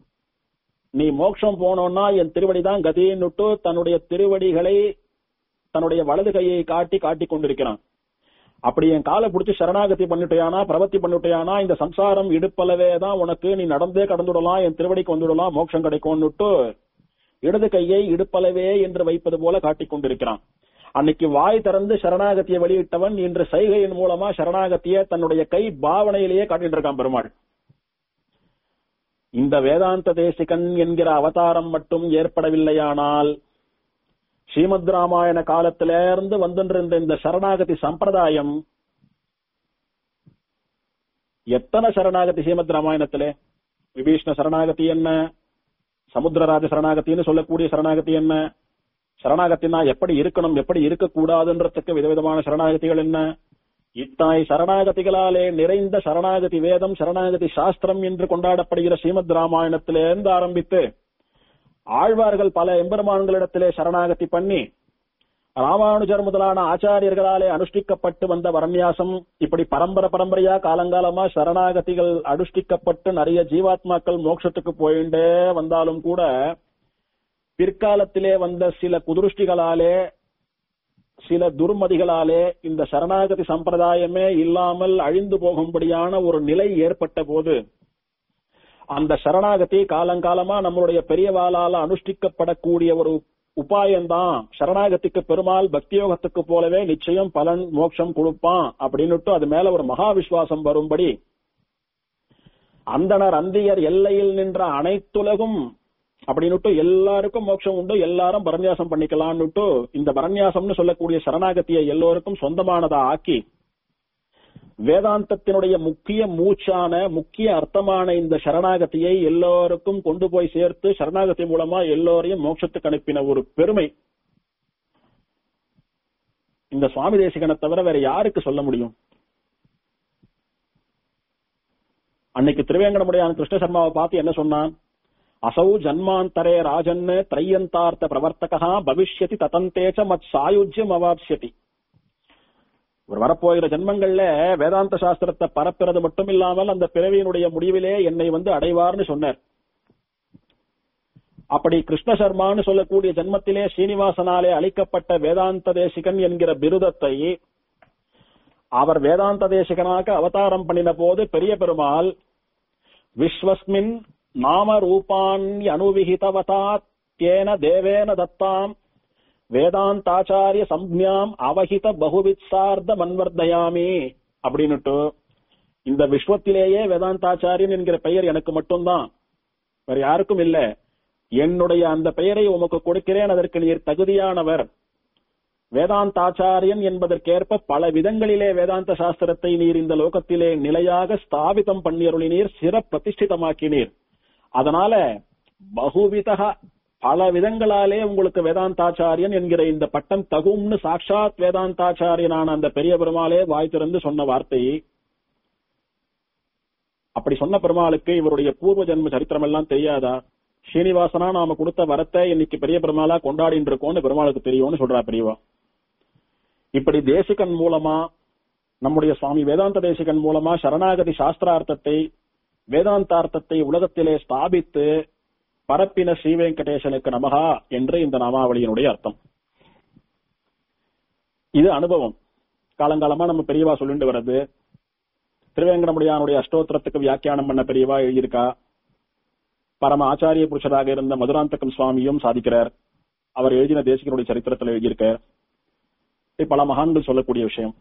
நீ மோட்சம் போனோம்னா என் திருவடிதான் கதின்னுட்டு தன்னுடைய திருவடிகளை தன்னுடைய வலது கையை காட்டி காட்டிக் கொண்டிருக்கிறான் அப்படி என் காலை பிடிச்சி சரணாகதி பண்ணிட்டேயானா பிரவத்தி பண்ணிட்டேயானா இந்த சம்சாரம் இடுப்பளவே தான் உனக்கு நீ நடந்தே கடந்துடலாம் என் திருவடிக்கு வந்துடலாம் மோட்சம் கிடைக்கும்னுட்டு இடது கையை இடுப்பளவே என்று வைப்பது போல காட்டிக் கொண்டிருக்கிறான் அன்னைக்கு வாய் திறந்து சரணாகத்தியை வெளியிட்டவன் இன்று சைகையின் மூலமா சரணாகத்திய தன்னுடைய கை பாவனையிலேயே காட்டிட்டு இருக்கான் பெருமாள் இந்த வேதாந்த தேசிகன் என்கிற அவதாரம் மட்டும் ஏற்படவில்லையானால் ஸ்ரீமத் ராமாயண காலத்திலிருந்து வந்துருந்த இந்த சரணாகதி சம்பிரதாயம் எத்தனை சரணாகதி ஸ்ரீமத் ராமாயணத்திலே விபீஷ்ண சரணாகதி என்ன சமுத்திரராஜ சரணாகத்தின்னு சொல்லக்கூடிய சரணாகதி என்ன சரணாகத்தினா எப்படி இருக்கணும் எப்படி இருக்கக்கூடாதுன்றதுக்கு விதவிதமான சரணாகதிகள் என்ன இத்தாய் சரணாகதிகளாலே நிறைந்த சரணாகதி வேதம் சரணாகதி சாஸ்திரம் என்று கொண்டாடப்படுகிற ஸ்ரீமத் ராமாயணத்திலிருந்து ஆரம்பித்து ஆழ்வார்கள் பல எம்பெருமான்களிடத்திலே சரணாகதி பண்ணி ராமானுஜர் முதலான ஆச்சாரியர்களாலே அனுஷ்டிக்கப்பட்டு வந்த வரன்யாசம் இப்படி பரம்பரை பரம்பரையா காலங்காலமா சரணாகதிகள் அனுஷ்டிக்கப்பட்டு நிறைய ஜீவாத்மாக்கள் மோட்சத்துக்கு போயிண்டே வந்தாலும் கூட பிற்காலத்திலே வந்த சில குதிருஷ்டிகளாலே சில துர்மதிகளாலே இந்த சரணாகதி சம்பிரதாயமே இல்லாமல் அழிந்து போகும்படியான ஒரு நிலை ஏற்பட்ட போது அந்த சரணாகதி காலங்காலமா நம்மளுடைய பெரியவாளால அனுஷ்டிக்கப்படக்கூடிய ஒரு உபாயம்தான் சரணாகதிக்கு பெருமாள் பக்தியோகத்துக்கு போலவே நிச்சயம் பலன் மோட்சம் கொடுப்பான் அப்படின்னுட்டு அது மேல ஒரு மகா விசுவாசம் வரும்படி அந்தனர் அந்தியர் எல்லையில் நின்ற அனைத்துலகும் அப்படின்னுட்டு எல்லாருக்கும் மோட்சம் உண்டு எல்லாரும் பரநியாசம் பண்ணிக்கலாம்னுட்டு இந்த பரநியாசம்னு சொல்லக்கூடிய சரணாகத்தியை எல்லோருக்கும் சொந்தமானதா ஆக்கி வேதாந்தத்தினுடைய முக்கிய மூச்சான முக்கிய அர்த்தமான இந்த சரணாகதியை எல்லோருக்கும் கொண்டு போய் சேர்த்து சரணாகதி மூலமா எல்லோரையும் மோட்சத்துக்கு அனுப்பின ஒரு பெருமை இந்த சுவாமி தேசிகனை தவிர வேற யாருக்கு சொல்ல முடியும் அன்னைக்கு திருவேங்கடமுடையான கிருஷ்ண சர்மாவை பார்த்து என்ன சொன்னான் அசௌ ஜன்மாந்தரே ராஜன் திரையந்தார்த்த பிரவர்த்தகா பவிஷ்யதி ததந்தேச்ச மத் சாயுஜ்யம் அவாப்சியதி ஒரு வரப்போகிற ஜென்மங்கள்ல வேதாந்த சாஸ்திரத்தை பரப்புறது மட்டும் இல்லாமல் அந்த பிறவியினுடைய முடிவிலே என்னை வந்து அடைவார்னு சொன்னார் அப்படி கிருஷ்ண சர்மான்னு சொல்லக்கூடிய ஜென்மத்திலே ஸ்ரீனிவாசனாலே அளிக்கப்பட்ட வேதாந்த தேசிகன் என்கிற பிருதத்தை அவர் வேதாந்த தேசிகனாக அவதாரம் பண்ணின போது பெரிய பெருமாள் விஸ்வஸ்மின் நாம ரூபாணி அனுவிகிதவதா தேன தேவேன தத்தாம் வேதாந்தாச்சாரிய சம்ஞாம் அவஹித பகுவித்சார்த்த மன்வர்தயாமி அப்படின்னுட்டு இந்த விஸ்வத்திலேயே வேதாந்தாச்சாரியன் என்கிற பெயர் எனக்கு மட்டும்தான் வேற யாருக்கும் இல்ல என்னுடைய அந்த பெயரை உமக்கு கொடுக்கிறேன் அதற்கு நீர் தகுதியானவர் வேதாந்தாச்சாரியன் என்பதற்கேற்ப பல விதங்களிலே வேதாந்த சாஸ்திரத்தை நீர் இந்த லோகத்திலே நிலையாக ஸ்தாபிதம் பண்ணியருளினீர் சிற பிரதிஷ்டிதமாக்கினீர் அதனால பகுவிதக பல விதங்களாலே உங்களுக்கு வேதாந்தாச்சாரியன் என்கிற இந்த பட்டம் தகும்னு சாட்சாத் வேதாந்தாச்சாரியனான அந்த பெரிய பெருமாளே வாய் திறந்து சொன்ன வார்த்தை அப்படி சொன்ன பெருமாளுக்கு இவருடைய பூர்வ ஜென்ம சரித்திரம் எல்லாம் தெரியாதா ஸ்ரீனிவாசனா நாம கொடுத்த வரத்தை இன்னைக்கு பெரிய பெருமாளா கொண்டாடிட்டு இருக்கோம்னு பெருமாளுக்கு தெரியும்னு சொல்றா பெரியவா இப்படி தேசிகன் மூலமா நம்முடைய சுவாமி வேதாந்த தேசிகன் மூலமா சரணாகதி சாஸ்திரார்த்தத்தை வேதாந்தார்த்தத்தை உலகத்திலே ஸ்தாபித்து பரப்பின ஸ்ரீ வெங்கடேசனுக்கு நமகா என்று இந்த நாமாவளியினுடைய அர்த்தம் இது அனுபவம் காலங்காலமா நம்ம பெரியவா சொல்லிட்டு வர்றது திருவேங்கடமுடியானுடைய அஷ்டோத்திரத்துக்கு வியாக்கியானம் பண்ண பெரியவா எழுதியிருக்கா பரம ஆச்சாரிய புருஷராக இருந்த மதுராந்தகம் சுவாமியும் சாதிக்கிறார் அவர் எழுதின தேசிகனுடைய சரித்திரத்தில் எழுதியிருக்கார் இப்படி பல மகான்கள் சொல்லக்கூடிய விஷயம்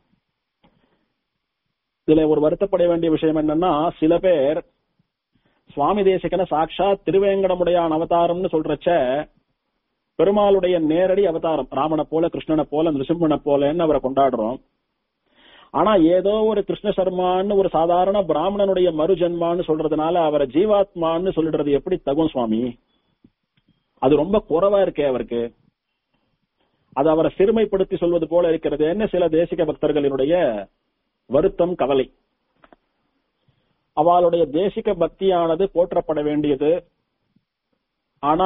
இதுல ஒரு வருத்தப்பட வேண்டிய விஷயம் என்னன்னா சில பேர் சுவாமி தேசிகன சாட்சாத் திருவேங்கடமுடையான் அவதாரம்னு சொல்றச்ச பெருமாளுடைய நேரடி அவதாரம் ராமனை போல கிருஷ்ணனை போல நிருசிம்மனை போலன்னு அவரை கொண்டாடுறோம் ஆனா ஏதோ ஒரு கிருஷ்ண சர்மான்னு ஒரு சாதாரண பிராமணனுடைய மறு ஜென்மான்னு சொல்றதுனால அவரை ஜீவாத்மான்னு சொல்லிடுறது எப்படி தகும் சுவாமி அது ரொம்ப குறைவா இருக்கே அவருக்கு அது அவரை சிறுமைப்படுத்தி சொல்வது போல இருக்கிறது என்ன சில தேசிக பக்தர்களினுடைய வருத்தம் கவலை அவளுடைய தேசிக பக்தியானது போற்றப்பட வேண்டியது ஆனா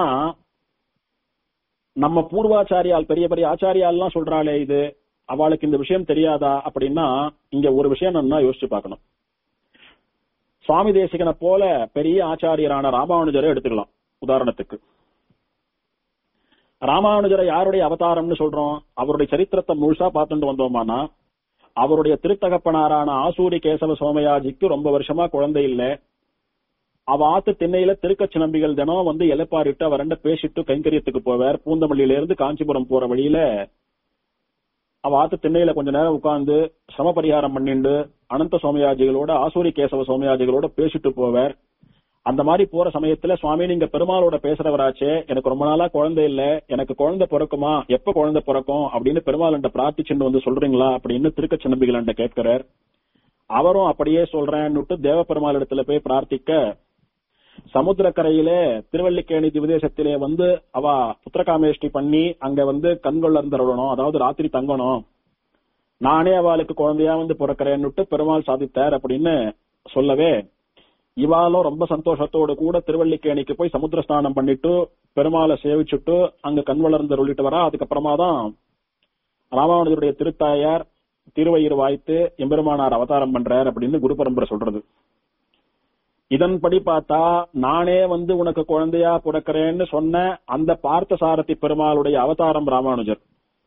நம்ம பூர்வாச்சாரியால் பெரிய பெரிய ஆச்சாரியால்லாம் சொல்றாளே இது அவளுக்கு இந்த விஷயம் தெரியாதா அப்படின்னா இங்க ஒரு விஷயம் நம்ம யோசிச்சு பார்க்கணும் சுவாமி தேசிகனை போல பெரிய ஆச்சாரியரான ராமானுஜரை எடுத்துக்கலாம் உதாரணத்துக்கு ராமானுஜரை யாருடைய அவதாரம்னு சொல்றோம் அவருடைய சரித்திரத்தை முழுசா பார்த்துட்டு வந்தோமானா அவருடைய திருத்தகப்பனாரான ஆசூரி கேசவ சோமயாஜிக்கு ரொம்ப வருஷமா குழந்தை இல்ல அவ ஆத்து திண்ணையில திருக்கச்சி நம்பிகள் தினம் வந்து இலைப்பாரிட்டு அவரண்ட பேசிட்டு கைங்கரியத்துக்கு போவார் பூந்தமல்லியில இருந்து காஞ்சிபுரம் போற வழியில அவ ஆத்து திண்ணையில கொஞ்ச நேரம் உட்கார்ந்து சம பரிகாரம் பண்ணிண்டு அனந்த சோமயாஜிகளோட ஆசூரி கேசவ சோமயாஜிகளோட பேசிட்டு போவார் அந்த மாதிரி போற சமயத்துல சுவாமி நீங்க பெருமாளோட பேசுறவராச்சே எனக்கு ரொம்ப நாளா குழந்தை இல்ல எனக்கு குழந்தை பிறக்குமா எப்ப குழந்தை பிறக்கும் அப்படின்னு பெருமாள் பிரார்த்திச்சுட்டு வந்து சொல்றீங்களா அப்படின்னு திருக்கச்சி நம்பிகள் கேட்கிறார் அவரும் அப்படியே சொல்றேன்னுட்டு தேவ பெருமாள் இடத்துல போய் பிரார்த்திக்க சமுத்திரக்கரையிலே திருவல்லிக்கேணி திவதேசத்திலே வந்து அவ புத்திரகாமேஷ்டி பண்ணி அங்க வந்து கண்கொள்ள இருந்துடணும் அதாவது ராத்திரி தங்கணும் நானே அவளுக்கு குழந்தையா வந்து பிறக்கிறேன்னுட்டு பெருமாள் சாதித்தார் அப்படின்னு சொல்லவே இவாலும் ரொம்ப சந்தோஷத்தோடு கூட திருவல்லிக்கேணிக்கு போய் சமுத்திர ஸ்நானம் பண்ணிட்டு பெருமாளை சேவிச்சுட்டு அங்க கண் வளர்ந்து உள்ளிட்டு வரா அதுக்கப்புறமா தான் ராமானுஜருடைய திருத்தாயார் திருவயிறு வாய்த்து எம்பெருமானார் அவதாரம் பண்றார் அப்படின்னு குரு பரம்பரை சொல்றது இதன்படி பார்த்தா நானே வந்து உனக்கு குழந்தையா பிறக்கிறேன்னு சொன்ன அந்த பார்த்த சாரதி பெருமாளுடைய அவதாரம் ராமானுஜர்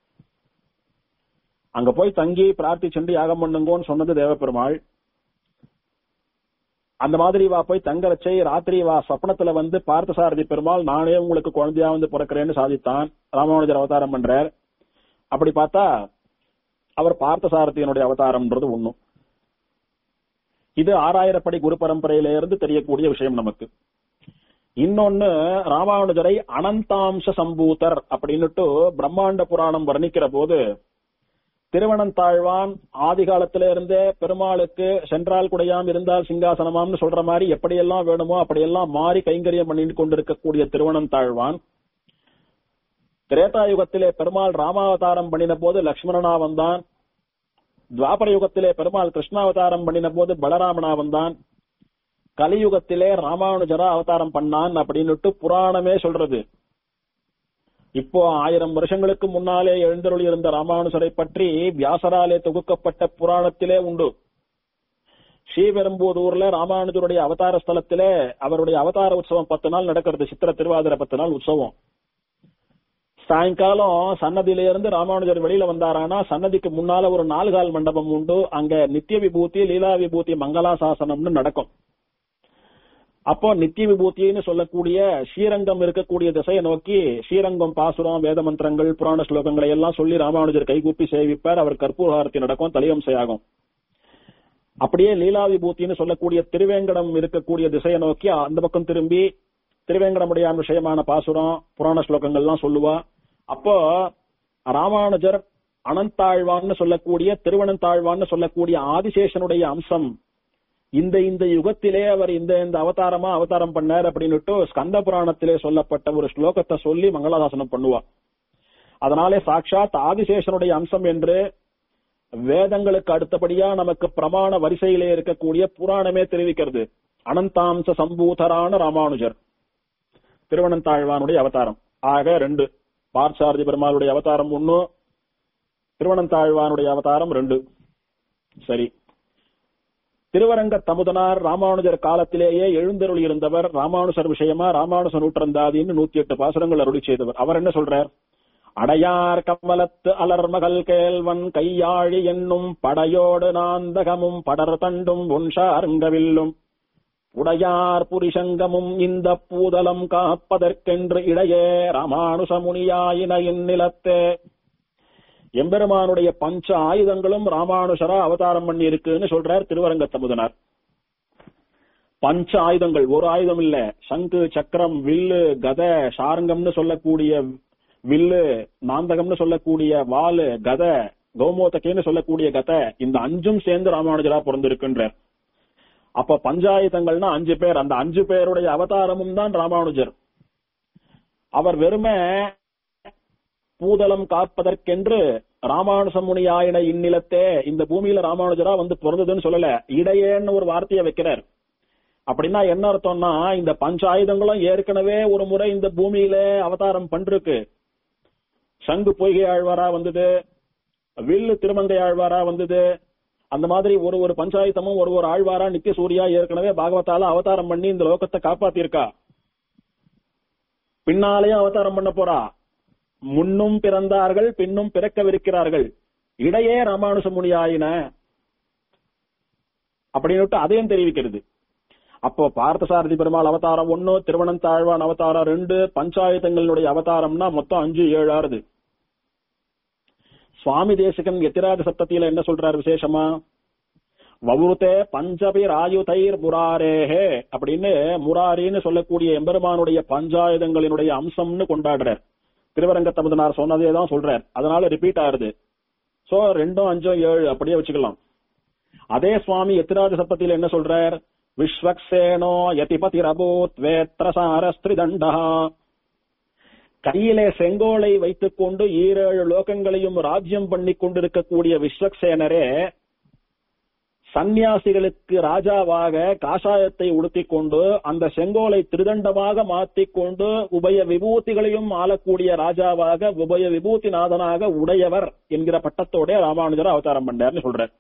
அங்க போய் தங்கி பிரார்த்திச்சுண்டு யாகம் பண்ணுங்கோன்னு சொன்னது தேவப்பெருமாள் அந்த மாதிரி வா போய் தங்க வச்சை ராத்திரி வா சொப்னத்துல வந்து பார்த்தசாரதி பெருமாள் நானே உங்களுக்கு குழந்தையா வந்து பிறக்கிறேன்னு சாதித்தான் ராமானுஜர் அவதாரம் பண்றார் அப்படி பார்த்தா அவர் பார்த்தசாரதியினுடைய அவதாரம்ன்றது ஒண்ணும் இது ஆறாயிரப்படி குரு பரம்பரையில இருந்து தெரியக்கூடிய விஷயம் நமக்கு இன்னொன்னு ராமானுஜரை அனந்தாம்ச சம்பூதர் அப்படின்னுட்டு பிரம்மாண்ட புராணம் வர்ணிக்கிற போது திருவனந்தாழ்வான் ஆதி காலத்தில இருந்தே பெருமாளுக்கு சென்றால் குடையாம் இருந்தால் சிங்காசனமாம்னு சொல்ற மாதிரி எப்படியெல்லாம் வேணுமோ அப்படியெல்லாம் மாறி கைங்கரியம் பண்ணிட்டு கொண்டிருக்கக்கூடிய திருவனந்தாழ்வான் திரேதாயுகத்திலே பெருமாள் ராமாவதாரம் பண்ணின போது லக்ஷ்மணனா வந்தான் துவாபர யுகத்திலே பெருமாள் கிருஷ்ணாவதாரம் பண்ணின போது பலராமனா வந்தான் கலியுகத்திலே ராமானுஜரா அவதாரம் பண்ணான் அப்படின்னுட்டு புராணமே சொல்றது இப்போ ஆயிரம் வருஷங்களுக்கு முன்னாலே எழுந்தருளி இருந்த ராமானுஜரை பற்றி வியாசராலே தொகுக்கப்பட்ட புராணத்திலே உண்டு ஸ்ரீபெரும்புதூர்ல ராமானுஜருடைய அவதார ஸ்தலத்திலே அவருடைய அவதார உற்சவம் பத்து நாள் நடக்கிறது சித்திர திருவாதிர பத்து நாள் உற்சவம் சாயங்காலம் சன்னதியில இருந்து ராமானுஜர் வெளியில வந்தாரானா சன்னதிக்கு முன்னால ஒரு நாலு கால் மண்டபம் உண்டு அங்க நித்திய விபூதி லீலா விபூதி மங்களாசாசனம்னு நடக்கும் அப்போ நித்திய விபூத்தின்னு சொல்லக்கூடிய ஸ்ரீரங்கம் இருக்கக்கூடிய திசையை நோக்கி ஸ்ரீரங்கம் பாசுரம் வேத மந்திரங்கள் புராண ஸ்லோகங்களை எல்லாம் சொல்லி ராமானுஜர் கைகூப்பி சேவிப்பார் அவர் கற்பூரஹாரத்தி நடக்கும் தலையம்சையாகும் அப்படியே லீலா விபூத்தின்னு சொல்லக்கூடிய திருவேங்கடம் இருக்கக்கூடிய திசையை நோக்கி அந்த பக்கம் திரும்பி திருவேங்கடமுடையான் விஷயமான பாசுரம் புராண ஸ்லோகங்கள்லாம் சொல்லுவா அப்போ ராமானுஜர் அனந்தாழ்வான்னு சொல்லக்கூடிய திருவனந்தாழ்வான்னு சொல்லக்கூடிய ஆதிசேஷனுடைய அம்சம் இந்த இந்த யுகத்திலே அவர் இந்த இந்த அவதாரமா அவதாரம் பண்ணார் அப்படின்னுட்டு ஸ்கந்த புராணத்திலே சொல்லப்பட்ட ஒரு ஸ்லோகத்தை சொல்லி மங்களாதாசனம் பண்ணுவா அதனாலே சாட்சாத் ஆதிசேஷனுடைய அம்சம் என்று வேதங்களுக்கு அடுத்தபடியா நமக்கு பிரமாண வரிசையிலே இருக்கக்கூடிய புராணமே தெரிவிக்கிறது அனந்தாம்ச சம்பூதரான ராமானுஜர் திருவனந்தாழ்வானுடைய அவதாரம் ஆக ரெண்டு பார்சாரதி பெருமாளுடைய அவதாரம் ஒண்ணு திருவனந்தாழ்வானுடைய அவதாரம் ரெண்டு சரி திருவரங்க தமுதனார் ராமானுஜர் காலத்திலேயே எழுந்தருளி இருந்தவர் ராமானுஜர் விஷயமா ராமானுஜ நூற்றந்தாதின்னு நூத்தி எட்டு பாசுரங்கள் அருளி செய்தவர் அவர் என்ன சொல்றார் அடையார் கமலத்து அலர்மகள் கேள்வன் கையாழி என்னும் படையோடு நாந்தகமும் படர் தண்டும் ஒன்ஷார்ங்கவில்லும் உடையார் புரிசங்கமும் இந்த பூதலம் காப்பதற்கென்று இடையே ராமானுசமுனியாயின இந்நிலத்தே எம்பெருமானுடைய பஞ்ச ஆயுதங்களும் ராமானுஷரா அவதாரம் பண்ணி இருக்குன்னு சொல்றார் திருவரங்க தமுதனார் பஞ்ச ஆயுதங்கள் ஒரு ஆயுதம் இல்ல சங்கு சக்கரம் வில்லு கத சாரங்கம்னு சொல்லக்கூடிய வில்லு நாந்தகம்னு சொல்லக்கூடிய வாலு கத கௌமோதகேன்னு சொல்லக்கூடிய கத இந்த அஞ்சும் சேர்ந்து ராமானுஜரா பிறந்திருக்கின்றார் அப்ப பஞ்சாயுதங்கள்னா அஞ்சு பேர் அந்த அஞ்சு பேருடைய அவதாரமும் தான் ராமானுஜர் அவர் வெறுமே பூதலம் காப்பதற்கென்று ராமானுச முனியாயின இந்நிலத்தே இந்த பூமியில ராமானுஜரா வந்து பிறந்ததுன்னு சொல்லல இடையேன்னு ஒரு வார்த்தையை வைக்கிறார் அப்படின்னா என்ன அர்த்தம்னா இந்த பஞ்சாயுதங்களும் ஏற்கனவே ஒரு முறை இந்த பூமியில அவதாரம் பண்ருக்கு சங்கு பொய்கை ஆழ்வாரா வந்தது வில்லு திருமங்கை ஆழ்வாரா வந்தது அந்த மாதிரி ஒரு ஒரு பஞ்சாயத்தமும் ஒரு ஒரு ஆழ்வாரா நித்திய சூர்யா ஏற்கனவே பாகவத்தால அவதாரம் பண்ணி இந்த லோகத்தை காப்பாத்திருக்கா பின்னாலேயும் அவதாரம் பண்ண போறா முன்னும் பிறந்தார்கள் பின்னும் பிறக்கவிருக்கிறார்கள் இடையே ராமானுஜ முனி ஆயின அப்படின்னு அதையும் தெரிவிக்கிறது அப்போ பார்த்தசாரதி பெருமாள் அவதாரம் ஒன்னு திருவனந்தாழ்வான் அவதாரம் ரெண்டு பஞ்சாயத்தங்களுடைய அவதாரம்னா மொத்தம் அஞ்சு ஏழு ஆறுது சுவாமி தேசிகன் எத்திராஜ சப்தத்தில என்ன சொல்றார் விசேஷமா வவுருத்தே பஞ்சபி ராயுதைர் முராரேஹே அப்படின்னு முராரின்னு சொல்லக்கூடிய எம்பெருமானுடைய பஞ்சாயுதங்களினுடைய அம்சம்னு கொண்டாடுறார் திருவரங்க தமுதனார் சொன்னதே தான் சொல்றார் அதனால ரிப்பீட் ஆகுது சோ ரெண்டும் அஞ்சும் ஏழு அப்படியே வச்சுக்கலாம் அதே சுவாமி எத்திராஜ சப்தத்தில் என்ன சொல்றார் விஸ்வக்சேனோ யதிபதி ரபோத் வேத்ரசாரஸ்திரிதண்டா கையிலே செங்கோலை வைத்துக் கொண்டு ஈரேழு லோகங்களையும் ராஜ்யம் பண்ணி கொண்டிருக்கக்கூடிய விஸ்வக்சேனரே சந்நியாசிகளுக்கு ராஜாவாக காஷாயத்தை உடுத்திக் கொண்டு அந்த செங்கோலை திருதண்டமாக மாற்றிக் கொண்டு உபய விபூதிகளையும் ஆளக்கூடிய ராஜாவாக உபய விபூதிநாதனாக உடையவர் என்கிற பட்டத்தோட ராமானுஜர் அவதாரம் பண்ணார்னு சொல்றார்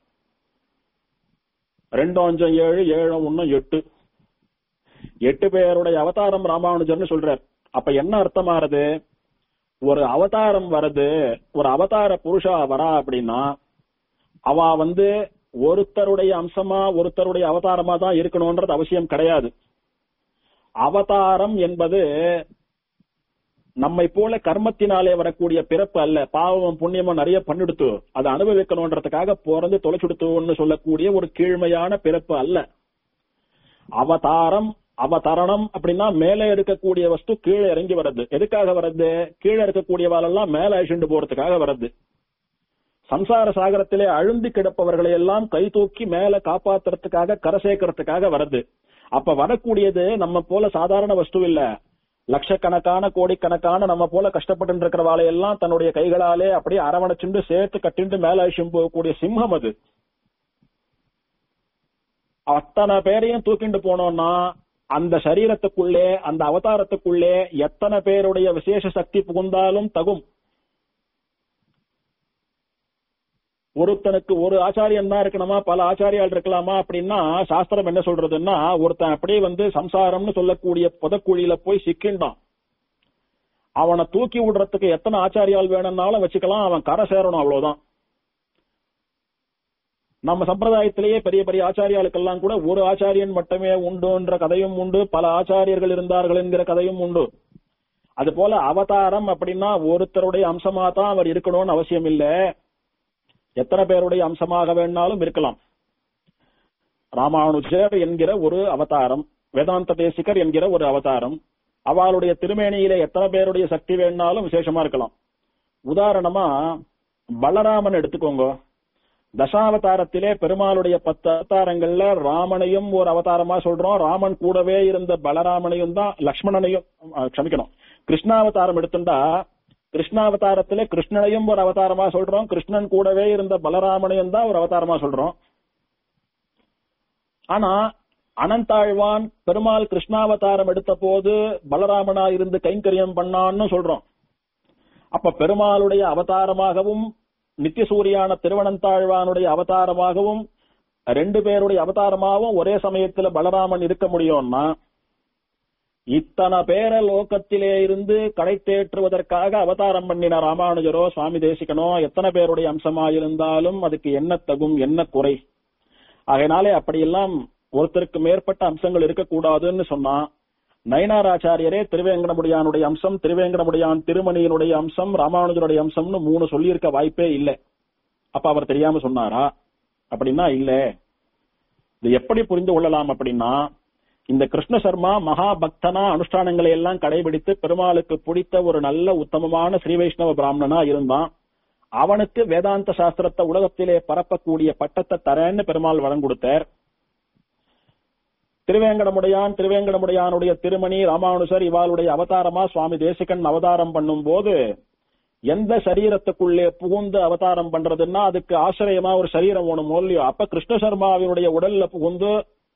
ரெண்டு அஞ்சம் ஏழு ஏழு ஒன்னு எட்டு எட்டு பேருடைய அவதாரம் ராமானுஜர்னு சொல்றார் அப்ப என்ன அர்த்தமாறுது ஒரு அவதாரம் வருது ஒரு அவதார புருஷா வரா அப்படின்னா அவ வந்து ஒருத்தருடைய அம்சமா ஒருத்தருடைய அவதாரமா தான் இருக்கணும்ன்றது அவசியம் கிடையாது அவதாரம் என்பது நம்மை போல கர்மத்தினாலே வரக்கூடிய பிறப்பு அல்ல பாவம் புண்ணியமும் நிறைய பண்ணிடுத்து அதை அனுபவிக்கணும்ன்றதுக்காக பிறந்து தொலைச்சுடுத்துன்னு சொல்லக்கூடிய ஒரு கீழ்மையான பிறப்பு அல்ல அவதாரம் அவதரணம் அப்படின்னா மேலே இருக்கக்கூடிய வஸ்து கீழே இறங்கி வர்றது எதுக்காக வர்றது கீழே இருக்கக்கூடியவாளெல்லாம் மேல அழிச்சுண்டு போறதுக்காக வர்றது சம்சார சாகரத்திலே அழுந்தி கிடப்பவர்களை எல்லாம் கை தூக்கி மேல காப்பாத்துறதுக்காக கரை சேர்க்கறதுக்காக வருது அப்ப வரக்கூடியது நம்ம போல சாதாரண வஸ்து இல்ல லட்சக்கணக்கான கோடிக்கணக்கான நம்ம போல கஷ்டப்பட்டு இருக்கிறவாளை எல்லாம் தன்னுடைய கைகளாலே அப்படியே அரவணைச்சுண்டு சேர்த்து கட்டிண்டு மேல அழிச்சும் போகக்கூடிய சிம்மம் அது அத்தனை பேரையும் தூக்கிண்டு போனோம்னா அந்த சரீரத்துக்குள்ளே அந்த அவதாரத்துக்குள்ளே எத்தனை பேருடைய விசேஷ சக்தி புகுந்தாலும் தகும் ஒருத்தனுக்கு ஒரு ஆச்சாரியன் தான் இருக்கணுமா பல ஆச்சாரியால் இருக்கலாமா அப்படின்னா சாஸ்திரம் என்ன சொல்றதுன்னா ஒருத்தன் அப்படியே வந்து சம்சாரம்னு சொல்லக்கூடிய புதக்குழியில போய் சிக்கின்றான் அவனை தூக்கி விடுறதுக்கு எத்தனை ஆச்சாரியால் வேணும்னாலும் வச்சுக்கலாம் அவன் கரை சேரணும் அவ்வளவுதான் நம்ம சம்பிரதாயத்திலேயே பெரிய பெரிய ஆச்சாரியாளுக்கெல்லாம் கூட ஒரு ஆச்சாரியன் மட்டுமே உண்டுன்ற கதையும் உண்டு பல ஆச்சாரியர்கள் இருந்தார்கள் என்கிற கதையும் உண்டு அது போல அவதாரம் அப்படின்னா ஒருத்தருடைய அம்சமா தான் அவர் இருக்கணும்னு அவசியம் இல்லை எத்தனை பேருடைய அம்சமாக வேணாலும் இருக்கலாம் ராமானுஜர் என்கிற ஒரு அவதாரம் வேதாந்த தேசிகர் என்கிற ஒரு அவதாரம் அவளுடைய திருமேனியில எத்தனை பேருடைய சக்தி வேணாலும் விசேஷமா இருக்கலாம் உதாரணமா பலராமன் எடுத்துக்கோங்க தசாவதாரத்திலே பெருமாளுடைய பத்து அவதாரங்கள்ல ராமனையும் ஒரு அவதாரமா சொல்றோம் ராமன் கூடவே இருந்த பலராமனையும் தான் லக்ஷ்மணனையும் க்ஷமிக்கணும் கிருஷ்ணாவதாரம் எடுத்துட்டா கிருஷ்ணாவதாரத்திலே கிருஷ்ணனையும் ஒரு அவதாரமா சொல்றோம் கிருஷ்ணன் கூடவே இருந்த பலராமனையும் தான் ஒரு அவதாரமா சொல்றோம் ஆனா அனந்தாழ்வான் பெருமாள் கிருஷ்ணாவதாரம் எடுத்த போது பலராமனா இருந்து கைங்கரியம் பண்ணான்னு சொல்றோம் அப்ப பெருமாளுடைய அவதாரமாகவும் நித்தியசூரியான திருவனந்தாழ்வானுடைய அவதாரமாகவும் ரெண்டு பேருடைய அவதாரமாகவும் ஒரே சமயத்துல பலராமன் இருக்க முடியும்னா இத்தனை பேர லோகத்திலே இருந்து கடை தேற்றுவதற்காக அவதாரம் பண்ணின ராமானுஜரோ சுவாமி தேசிகனோ எத்தனை பேருடைய அம்சமா இருந்தாலும் அதுக்கு என்ன தகும் என்ன குறை அதனாலே அப்படியெல்லாம் ஒருத்தருக்கு மேற்பட்ட அம்சங்கள் இருக்கக்கூடாதுன்னு சொன்னா நயனாராச்சாரியரே திருவேங்கடமுடியானுடைய அம்சம் திருவேங்கடமுடியான் திருமணியினுடைய அம்சம் ராமானுஜருடைய அம்சம்னு மூணு சொல்லியிருக்க வாய்ப்பே இல்லை அப்ப அவர் தெரியாம சொன்னாரா அப்படின்னா இல்ல இது எப்படி புரிந்து கொள்ளலாம் அப்படின்னா இந்த கிருஷ்ண சர்மா மகாபக்தனா அனுஷ்டானங்களை எல்லாம் கடைபிடித்து பெருமாளுக்கு பிடித்த ஒரு நல்ல உத்தமமான ஸ்ரீ வைஷ்ணவ பிராமணனா இருந்தான் அவனுக்கு வேதாந்த சாஸ்திரத்தை உலகத்திலே பரப்பக்கூடிய பட்டத்தை தரேன்னு பெருமாள் வரம் கொடுத்தார் திருவேங்கடமுடையான் திருவேங்கடமுடையானுடைய திருமணி ராமானுஜர் இவாளுடைய அவதாரமா சுவாமி தேசிகன் அவதாரம் பண்ணும் போது எந்த சரீரத்துக்குள்ளே புகுந்து அவதாரம் பண்றதுன்னா அதுக்கு ஆசிரியமா ஒரு சரீரம் ஒண்ணு மூலியம் அப்ப கிருஷ்ண சர்மாவினுடைய உடல்ல புகுந்து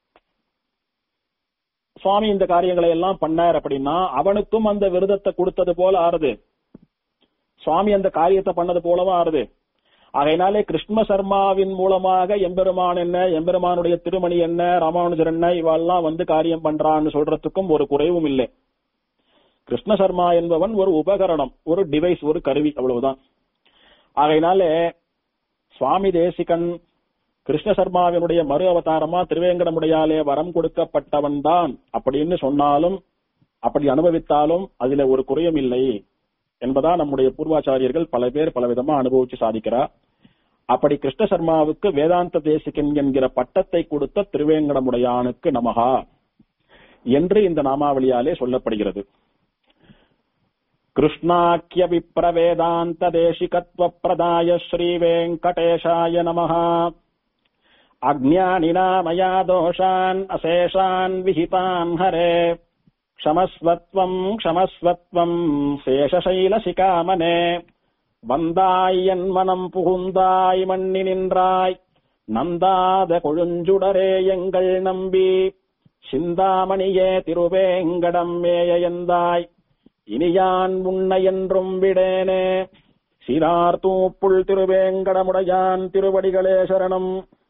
சுவாமி இந்த காரியங்களை எல்லாம் பண்ணார் அப்படின்னா அவனுக்கும் அந்த விரதத்தை கொடுத்தது போல ஆறுது சுவாமி அந்த காரியத்தை பண்ணது போலவும் ஆறுது அதனாலே கிருஷ்ண சர்மாவின் மூலமாக எம்பெருமான் என்ன எம்பெருமானுடைய திருமணி என்ன ராமானுஜர் என்ன இவெல்லாம் வந்து காரியம் பண்றான்னு சொல்றதுக்கும் ஒரு குறைவும் இல்லை கிருஷ்ண சர்மா என்பவன் ஒரு உபகரணம் ஒரு டிவைஸ் ஒரு கருவி அவ்வளவுதான் ஆகையினாலே சுவாமி தேசிகன் கிருஷ்ண சர்மாவினுடைய மறு அவதாரமா திருவேங்கடமுடையாலே வரம் கொடுக்கப்பட்டவன் தான் அப்படின்னு சொன்னாலும் அப்படி அனுபவித்தாலும் அதுல ஒரு குறையும் இல்லை என்பதா நம்முடைய பூர்வாச்சாரியர்கள் பல பேர் பல விதமா அனுபவிச்சு சாதிக்கிறார் அப்படி கிருஷ்ண சர்மாவுக்கு வேதாந்த தேசிகன் என்கிற பட்டத்தை கொடுத்த திருவேங்கடமுடையானுக்கு நமகா என்று இந்த நாமாவளியாலே சொல்லப்படுகிறது கிருஷ்ணாக்கிய விப்ரவேதாந்த தேசிகத்வ பிரதாய ஸ்ரீ வெங்கடேஷாய நமः அஜ்ஞானினா மயா தோஷான் அசேஷான் விஹிதான் ஹரே க்ஷமஸ்வத்வம் க்ஷமஸ்வத்வம் சேஷசைலசிகாமனே வந்தாய் என் மனம் புகுந்தாய் மண்ணி நின்றாய் நந்தாத கொழுஞ்சுடரே எங்கள் நம்பி சிந்தாமணியே திருவேங்கடம் மேய எந்தாய் இனியான் உன்னை என்றும் விடேனே சிறார் தூப்புள் திருவேங்கடமுடையான் திருவடிகளே சரணம்